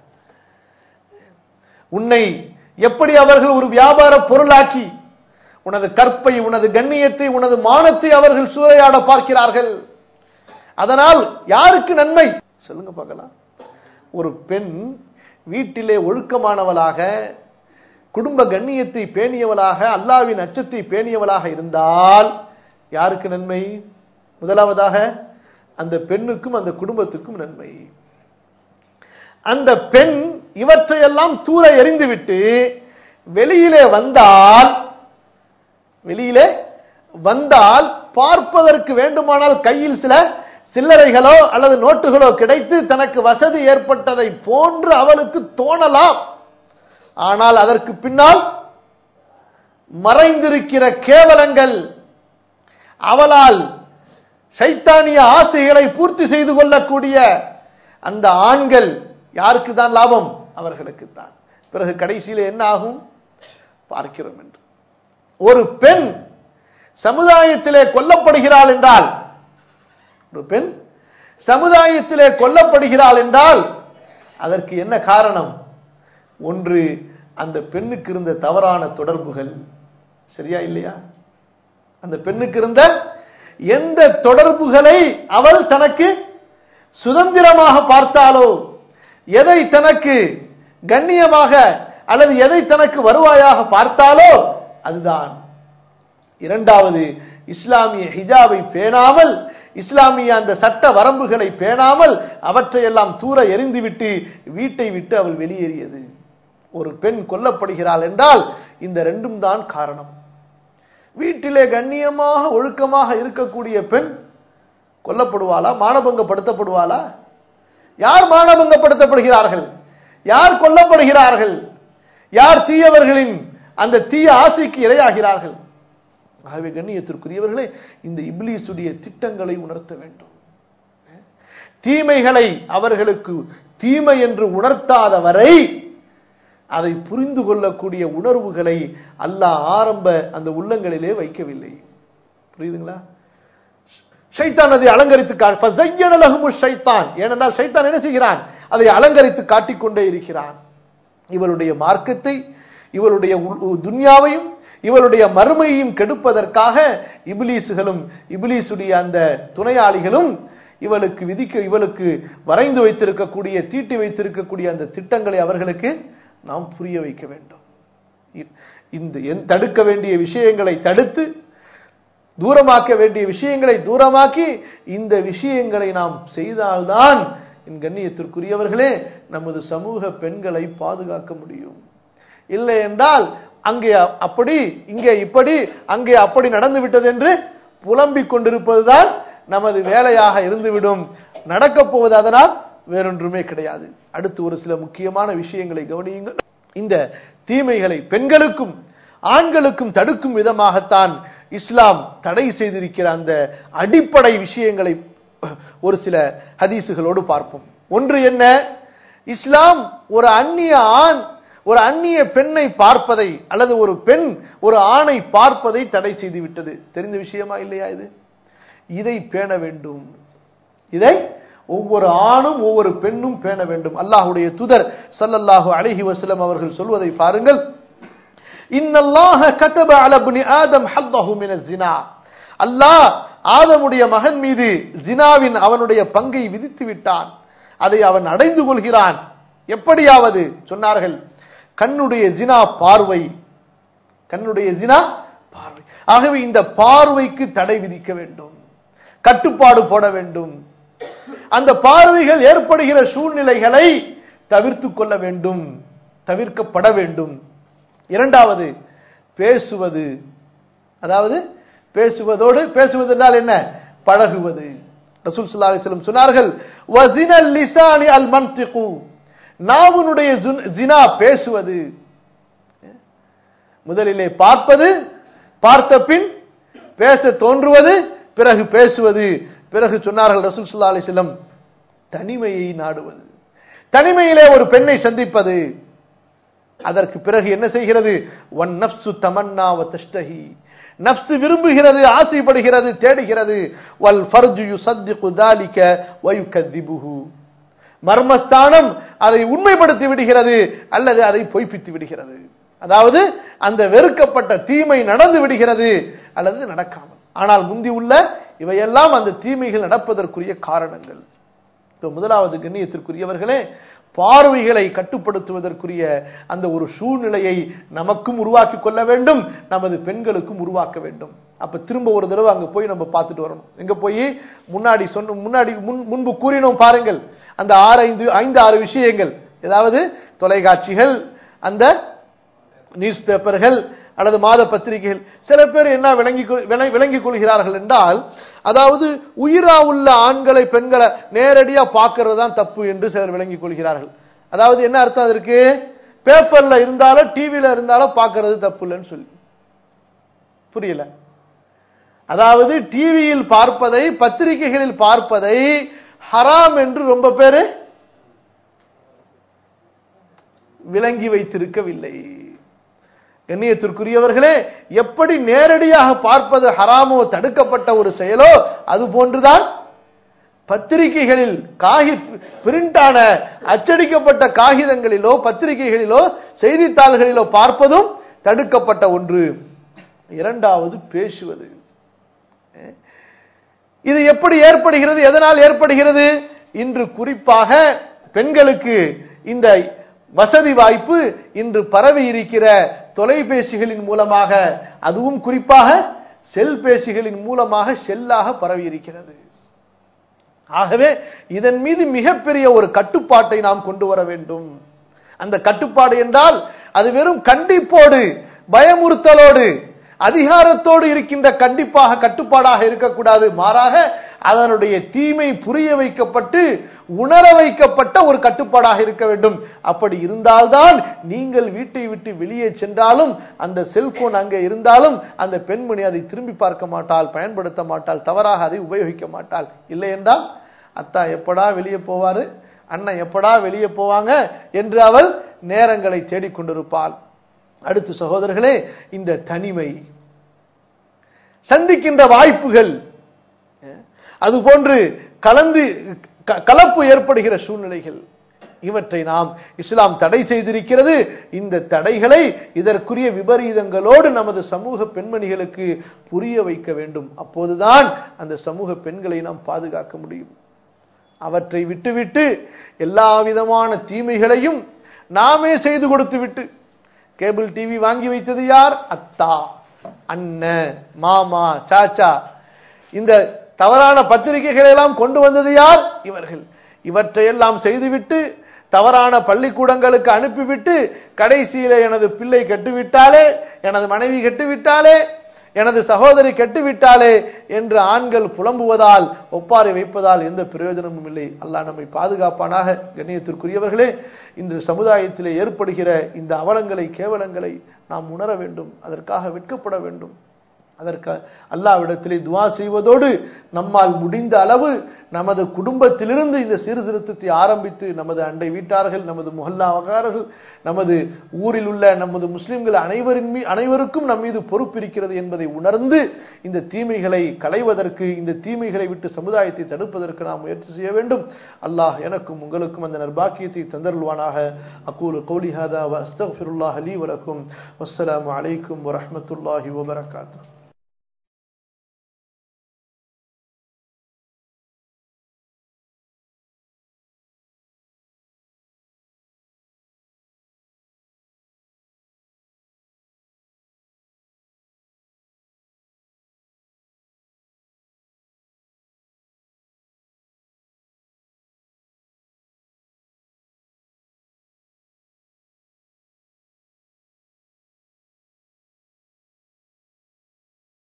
உன்னை எப்படி அவர்கள் ஒரு வியாபார பொருளாக்கி உனது கற்பை உனது கண்ணியத்தை உனது மானத்தை அவர்கள் சூறையாட பார்க்கிறார்கள் அதனால் யாருக்கு நன்மை சொல்லுங்க பார்க்கலாம் ஒரு பெண் வீட்டிலே ஒழுக்கமானவளாக குடும்ப கண்ணியத்தை பேணியவளாக அல்லாவின் அச்சத்தை பேணியவளாக இருந்தால் யாருக்கு நன்மை முதலாவதாக அந்த பெண்ணுக்கும் அந்த குடும்பத்துக்கும் நன்மை அந்த பெண் இவற்றையெல்லாம் தூர எறிந்துவிட்டு வெளியிலே வந்தால் வெளியிலே வந்தால் பார்ப்பதற்கு வேண்டுமானால் கையில் சில சில்லறைகளோ அல்லது நோட்டுகளோ கிடைத்து தனக்கு வசதி ஏற்பட்டதை போன்று அவளுக்கு தோணலாம் ஆனால் அதற்கு பின்னால் மறைந்திருக்கிற கேவலங்கள் அவளால் சைத்தானிய ஆசைகளை பூர்த்தி செய்து கொள்ளக்கூடிய அந்த ஆண்கள் யாருக்கு தான் லாபம் அவர்களுக்கு தான் பிறகு கடைசியில் என்ன ஆகும் பார்க்கிறோம் என்று ஒரு பெண் சமுதாயத்திலே கொல்லப்படுகிறாள் என்றால் ஒரு பெண் சமுதாயத்திலே கொல்லப்படுகிறாள் என்றால் அதற்கு என்ன காரணம் ஒன்று அந்த பெண்ணுக்கு இருந்த தவறான தொடர்புகள் சரியா இல்லையா அந்த பெண்ணுக்கு இருந்த எந்த தொடர்புகளை அவள் தனக்கு சுதந்திரமாக பார்த்தாலோ எதை தனக்கு கண்ணியமாக அல்லது எதை தனக்கு வருவாயாக பார்த்தாலோ அதுதான் இரண்டாவது இஸ்லாமிய ஹிஜாபை பேணாமல் இஸ்லாமிய அந்த சட்ட வரம்புகளை பேணாமல் அவற்றையெல்லாம் தூர எரிந்துவிட்டு வீட்டை விட்டு அவள் வெளியேறியது ஒரு பெண் கொல்லப்படுகிறாள் என்றால் இந்த ரெண்டும் தான் காரணம் வீட்டிலே கண்ணியமாக ஒழுக்கமாக இருக்கக்கூடிய பெண் கொல்லப்படுவாளா மானபங்கப்படுத்தப்படுவாளா யார் மானபங்கப்படுத்தப்படுகிறார்கள் யார் கொல்லப்படுகிறார்கள் யார் தீயவர்களின் அந்த தீய ஆசைக்கு இரையாகிறார்கள் ஆகவே கண்ணியத்திற்குரியவர்களே இந்த இப்லீசுடைய திட்டங்களை உணர்த்த வேண்டும் தீமைகளை அவர்களுக்கு தீமை என்று உணர்த்தாத வரை அதை புரிந்து கொள்ளக்கூடிய உணர்வுகளை அல்லாஹ் ஆரம்ப அந்த உள்ளங்களிலே வைக்கவில்லை புரியுதுங்களா ஷைத்தான் அதை அலங்கரித்து ஷைத்தான் ஏனென்றால் ஷைத்தான் என்ன செய்கிறான் அதை அலங்கரித்து காட்டிக்கொண்டே இருக்கிறான் இவளுடைய மார்க்கத்தை இவளுடைய துன்யாவையும் இவளுடைய மறுமையையும் கெடுப்பதற்காக இபிலீசுகளும் இபிலீசுடைய அந்த துணையாளிகளும் இவளுக்கு விதிக்க இவளுக்கு வரைந்து வைத்திருக்கக்கூடிய தீட்டி வைத்திருக்கக்கூடிய அந்த திட்டங்களை அவர்களுக்கு நாம் புரிய வைக்க வேண்டும் இந்த தடுக்க வேண்டிய விஷயங்களை தடுத்து தூரமாக்க வேண்டிய விஷயங்களை தூரமாக்கி இந்த விஷயங்களை நாம் செய்தால்தான் என் கண்ணியத்திற்குரியவர்களே நமது சமூக பெண்களை பாதுகாக்க முடியும் இல்லை என்றால் அங்கே அப்படி இங்கே இப்படி அங்கே அப்படி நடந்து விட்டது என்று புலம்பிக் கொண்டிருப்பதுதான் நமது வேலையாக இருந்துவிடும் நடக்கப் போவது அதனால் வேறொன்றுமே கிடையாது அடுத்து ஒரு சில முக்கியமான விஷயங்களை கவனியுங்கள் இந்த தீமைகளை பெண்களுக்கும் ஆண்களுக்கும் தடுக்கும் விதமாகத்தான் இஸ்லாம் தடை செய்திருக்கிற அந்த அடிப்படை விஷயங்களை ஒரு சில ஹதீசுகளோடு பார்ப்போம் ஒன்று என்ன இஸ்லாம் ஒரு அந்நிய ஆண் ஒரு அந்நிய பெண்ணை பார்ப்பதை அல்லது ஒரு பெண் ஒரு ஆணை பார்ப்பதை தடை செய்து விட்டது தெரிந்த விஷயமா இல்லையா இது இதை பேண வேண்டும் இதை ஒவ்வொரு ஆணும் ஒவ்வொரு பெண்ணும் பேண வேண்டும் அல்லாஹுடைய துதர் சல்லல்லாஹு அலைஹி வஸல்லம் அவர்கள் சொல்வதை பாருங்கள் இன்னல்லாஹ கதப அல இப்னி ஆதம் ஹத்தஹு மின ஜினா அல்லாஹ் ஆதமுடைய மகன் மீது ஜினாவின் அவனுடைய பங்கை விதித்து விட்டான் அதை அவன் அடைந்து கொள்கிறான் எப்படியாவது சொன்னார்கள் கண்ணுடைய ஜினா பார்வை கண்ணுடைய ஜினா பார்வை ஆகவே இந்த பார்வைக்கு தடை விதிக்க வேண்டும் கட்டுப்பாடு போட வேண்டும் அந்த பார்வைகள் ஏற்படுகிற சூழ்நிலைகளை தவிர்த்து கொள்ள வேண்டும் தவிர்க்கப்பட வேண்டும் இரண்டாவது பேசுவது அதாவது பேசுவதோடு பேசுவது என்றால் என்ன பழகுவது ரசூல் ஸல்லல்லாஹு அலைஹி வஸல்லம் சொன்னார்கள் வஸினல் லிசானி அல் மன்திகு நாவினுடைய ஜினா பேசுவது முதலிலே பார்ப்பது பார்த்த பின் பேச தோன்றுவது பிறகு பேசுவது பிறகு சொன்னார்கள் ரசூல் ஸல்லல்லாஹு அலைஹி வஸல்லம் தனிமையை நாடுவது தனிமையிலே ஒரு பெண்ணை சந்திப்பது அதற்கு பிறகு என்ன செய்கிறது ஒன் நப்சு தமன்னா வ தஷ்தஹி நப்சு விரும்புகிறது ஆசைப்படுகிறது தேடுகிறது வல் ஃபர்ஜு யுசத்திகு ذلك வயுகذிபுஹு மர்மஸ்தானம் அதை உண்மைப்படுத்தி விடுகிறது அல்லது அதை பொய்ப்பித்து விடுகிறது அதாவது அந்த வெறுக்கப்பட்ட தீமை நடந்து விடுகிறது அல்லது நடக்காமல் ஆனால் முந்தி உள்ள இவையெல்லாம் அந்த தீமைகள் நடப்பதற்குரிய காரணங்கள் முதலாவது கண்ணியத்திற்குரியவர்களே பார்வைகளை கட்டுப்படுத்துவதற்குரிய அந்த ஒரு சூழ்நிலையை நமக்கும் உருவாக்கி கொள்ள வேண்டும் நமது பெண்களுக்கும் உருவாக்க வேண்டும் அப்ப திரும்ப ஒரு தடவை அங்க போய் நம்ம பார்த்துட்டு வரணும் எங்க போய் முன்னாடி சொன்ன முன்னாடி முன்பு கூறினோம் பாருங்கள் அந்த ஆறு ஐந்து ஐந்து ஆறு விஷயங்கள் ஏதாவது தொலைக்காட்சிகள் அந்த நியூஸ் பேப்பர்கள் அல்லது மாத பத்திரிகைகள் சில பேர் என்ன விளங்கி விளங்கிக் கொள்கிறார்கள் என்றால் அதாவது உயிரா உள்ள ஆண்களை பெண்களை நேரடியா பார்க்கறது தான் தப்பு என்று சிலர் விளங்கிக் கொள்கிறார்கள் அதாவது என்ன அர்த்தம் அதற்கு பேப்பர்ல இருந்தாலும் டிவியில இருந்தாலும் பார்க்கறது தப்பு இல்லைன்னு சொல்லி புரியல அதாவது டிவியில் பார்ப்பதை பத்திரிகைகளில் பார்ப்பதை ஹராம் என்று ரொம்ப பேரு விளங்கி வைத்திருக்கவில்லை கண்ணியத்திற்குரியவர்களே எப்படி நேரடியாக பார்ப்பது ஹராமோ தடுக்கப்பட்ட ஒரு செயலோ அது போன்றுதான் பத்திரிகைகளில் காகி பிரிண்டான அச்சடிக்கப்பட்ட காகிதங்களிலோ பத்திரிகைகளிலோ செய்தித்தாள்களிலோ பார்ப்பதும் தடுக்கப்பட்ட ஒன்று இரண்டாவது பேசுவது இது எப்படி ஏற்படுகிறது எதனால் ஏற்படுகிறது இன்று குறிப்பாக பெண்களுக்கு இந்த வசதி வாய்ப்பு இன்று பரவி இருக்கிற தொலைபேசிகளின் மூலமாக அதுவும் குறிப்பாக செல்பேசிகளின் மூலமாக செல்லாக பரவி இருக்கிறது ஆகவே இதன் மீது மிகப்பெரிய ஒரு கட்டுப்பாட்டை நாம் கொண்டு வர வேண்டும் அந்த கட்டுப்பாடு என்றால் அது வெறும் கண்டிப்போடு பயமுறுத்தலோடு அதிகாரத்தோடு இருக்கின்ற கண்டிப்பாக கட்டுப்பாடாக இருக்கக்கூடாது மாறாக அதனுடைய தீமை புரிய வைக்கப்பட்டு உணர வைக்கப்பட்ட ஒரு கட்டுப்பாடாக இருக்க வேண்டும் அப்படி இருந்தால்தான் நீங்கள் வீட்டை விட்டு வெளியே சென்றாலும் அந்த செல்போன் அங்கே இருந்தாலும் அந்த பெண்மணி அதை திரும்பி பார்க்க மாட்டாள் பயன்படுத்த மாட்டாள் தவறாக அதை உபயோகிக்க மாட்டாள் இல்லை என்றால் அத்தா எப்படா வெளியே போவாரு அண்ணன் எப்படா வெளியே போவாங்க என்று அவள் நேரங்களை தேடிக்கொண்டிருப்பாள் அடுத்து சகோதரர்களே இந்த தனிமை சந்திக்கின்ற வாய்ப்புகள் அதுபோன்று கலந்து கலப்பு ஏற்படுகிற சூழ்நிலைகள் இவற்றை நாம் இஸ்லாம் தடை செய்திருக்கிறது இந்த தடைகளை இதற்குரிய விபரீதங்களோடு நமது சமூக பெண்மணிகளுக்கு புரிய வைக்க வேண்டும் அப்போதுதான் அந்த சமூக பெண்களை நாம் பாதுகாக்க முடியும் அவற்றை விட்டுவிட்டு எல்லா விதமான தீமைகளையும் நாமே செய்து கொடுத்து விட்டு கேபிள் டிவி வாங்கி வைத்தது யார் அத்தா அண்ணன் மாமா சாச்சா இந்த தவறான பத்திரிகைகளை எல்லாம் கொண்டு வந்தது யார் இவர்கள் இவற்றையெல்லாம் செய்துவிட்டு தவறான பள்ளிக்கூடங்களுக்கு அனுப்பிவிட்டு கடைசியில எனது பிள்ளை கெட்டுவிட்டாலே எனது மனைவி கெட்டுவிட்டாலே எனது சகோதரி கெட்டுவிட்டாலே என்று ஆண்கள் புலம்புவதால் ஒப்பாரி வைப்பதால் எந்த பிரயோஜனமும் இல்லை அல்லாஹ் நம்மை பாதுகாப்பானாக கண்ணியத்திற்குரியவர்களே இந்த சமுதாயத்திலே ஏற்படுகிற இந்த அவலங்களை கேவலங்களை நாம் உணர வேண்டும் அதற்காக வெட்கப்பட வேண்டும் அதற்கு அல்லாவிடத்திலே துவா செய்வதோடு நம்மால் முடிந்த அளவு நமது குடும்பத்திலிருந்து இந்த சீர்திருத்தத்தை ஆரம்பித்து நமது அண்டை வீட்டார்கள் நமது முகல்லாவகாரர்கள் நமது ஊரில் உள்ள நமது முஸ்லிம்கள் அனைவரின் மீ அனைவருக்கும் நம் மீது பொறுப்பு இருக்கிறது என்பதை உணர்ந்து இந்த தீமைகளை களைவதற்கு இந்த தீமைகளை விட்டு சமுதாயத்தை தடுப்பதற்கு நாம் முயற்சி செய்ய வேண்டும் அல்லாஹ் எனக்கும் உங்களுக்கும் அந்த நர்பாக்கியத்தை தந்தருள்வானாக அக்கூலு கௌலிஹாதா வஸ்தஃபிருல்லாஹ் அலி வலக்கும் வஸ்ஸலாமு அலைக்கும் வரஹ்மத்துல்லாஹி வபரகாத்துஹு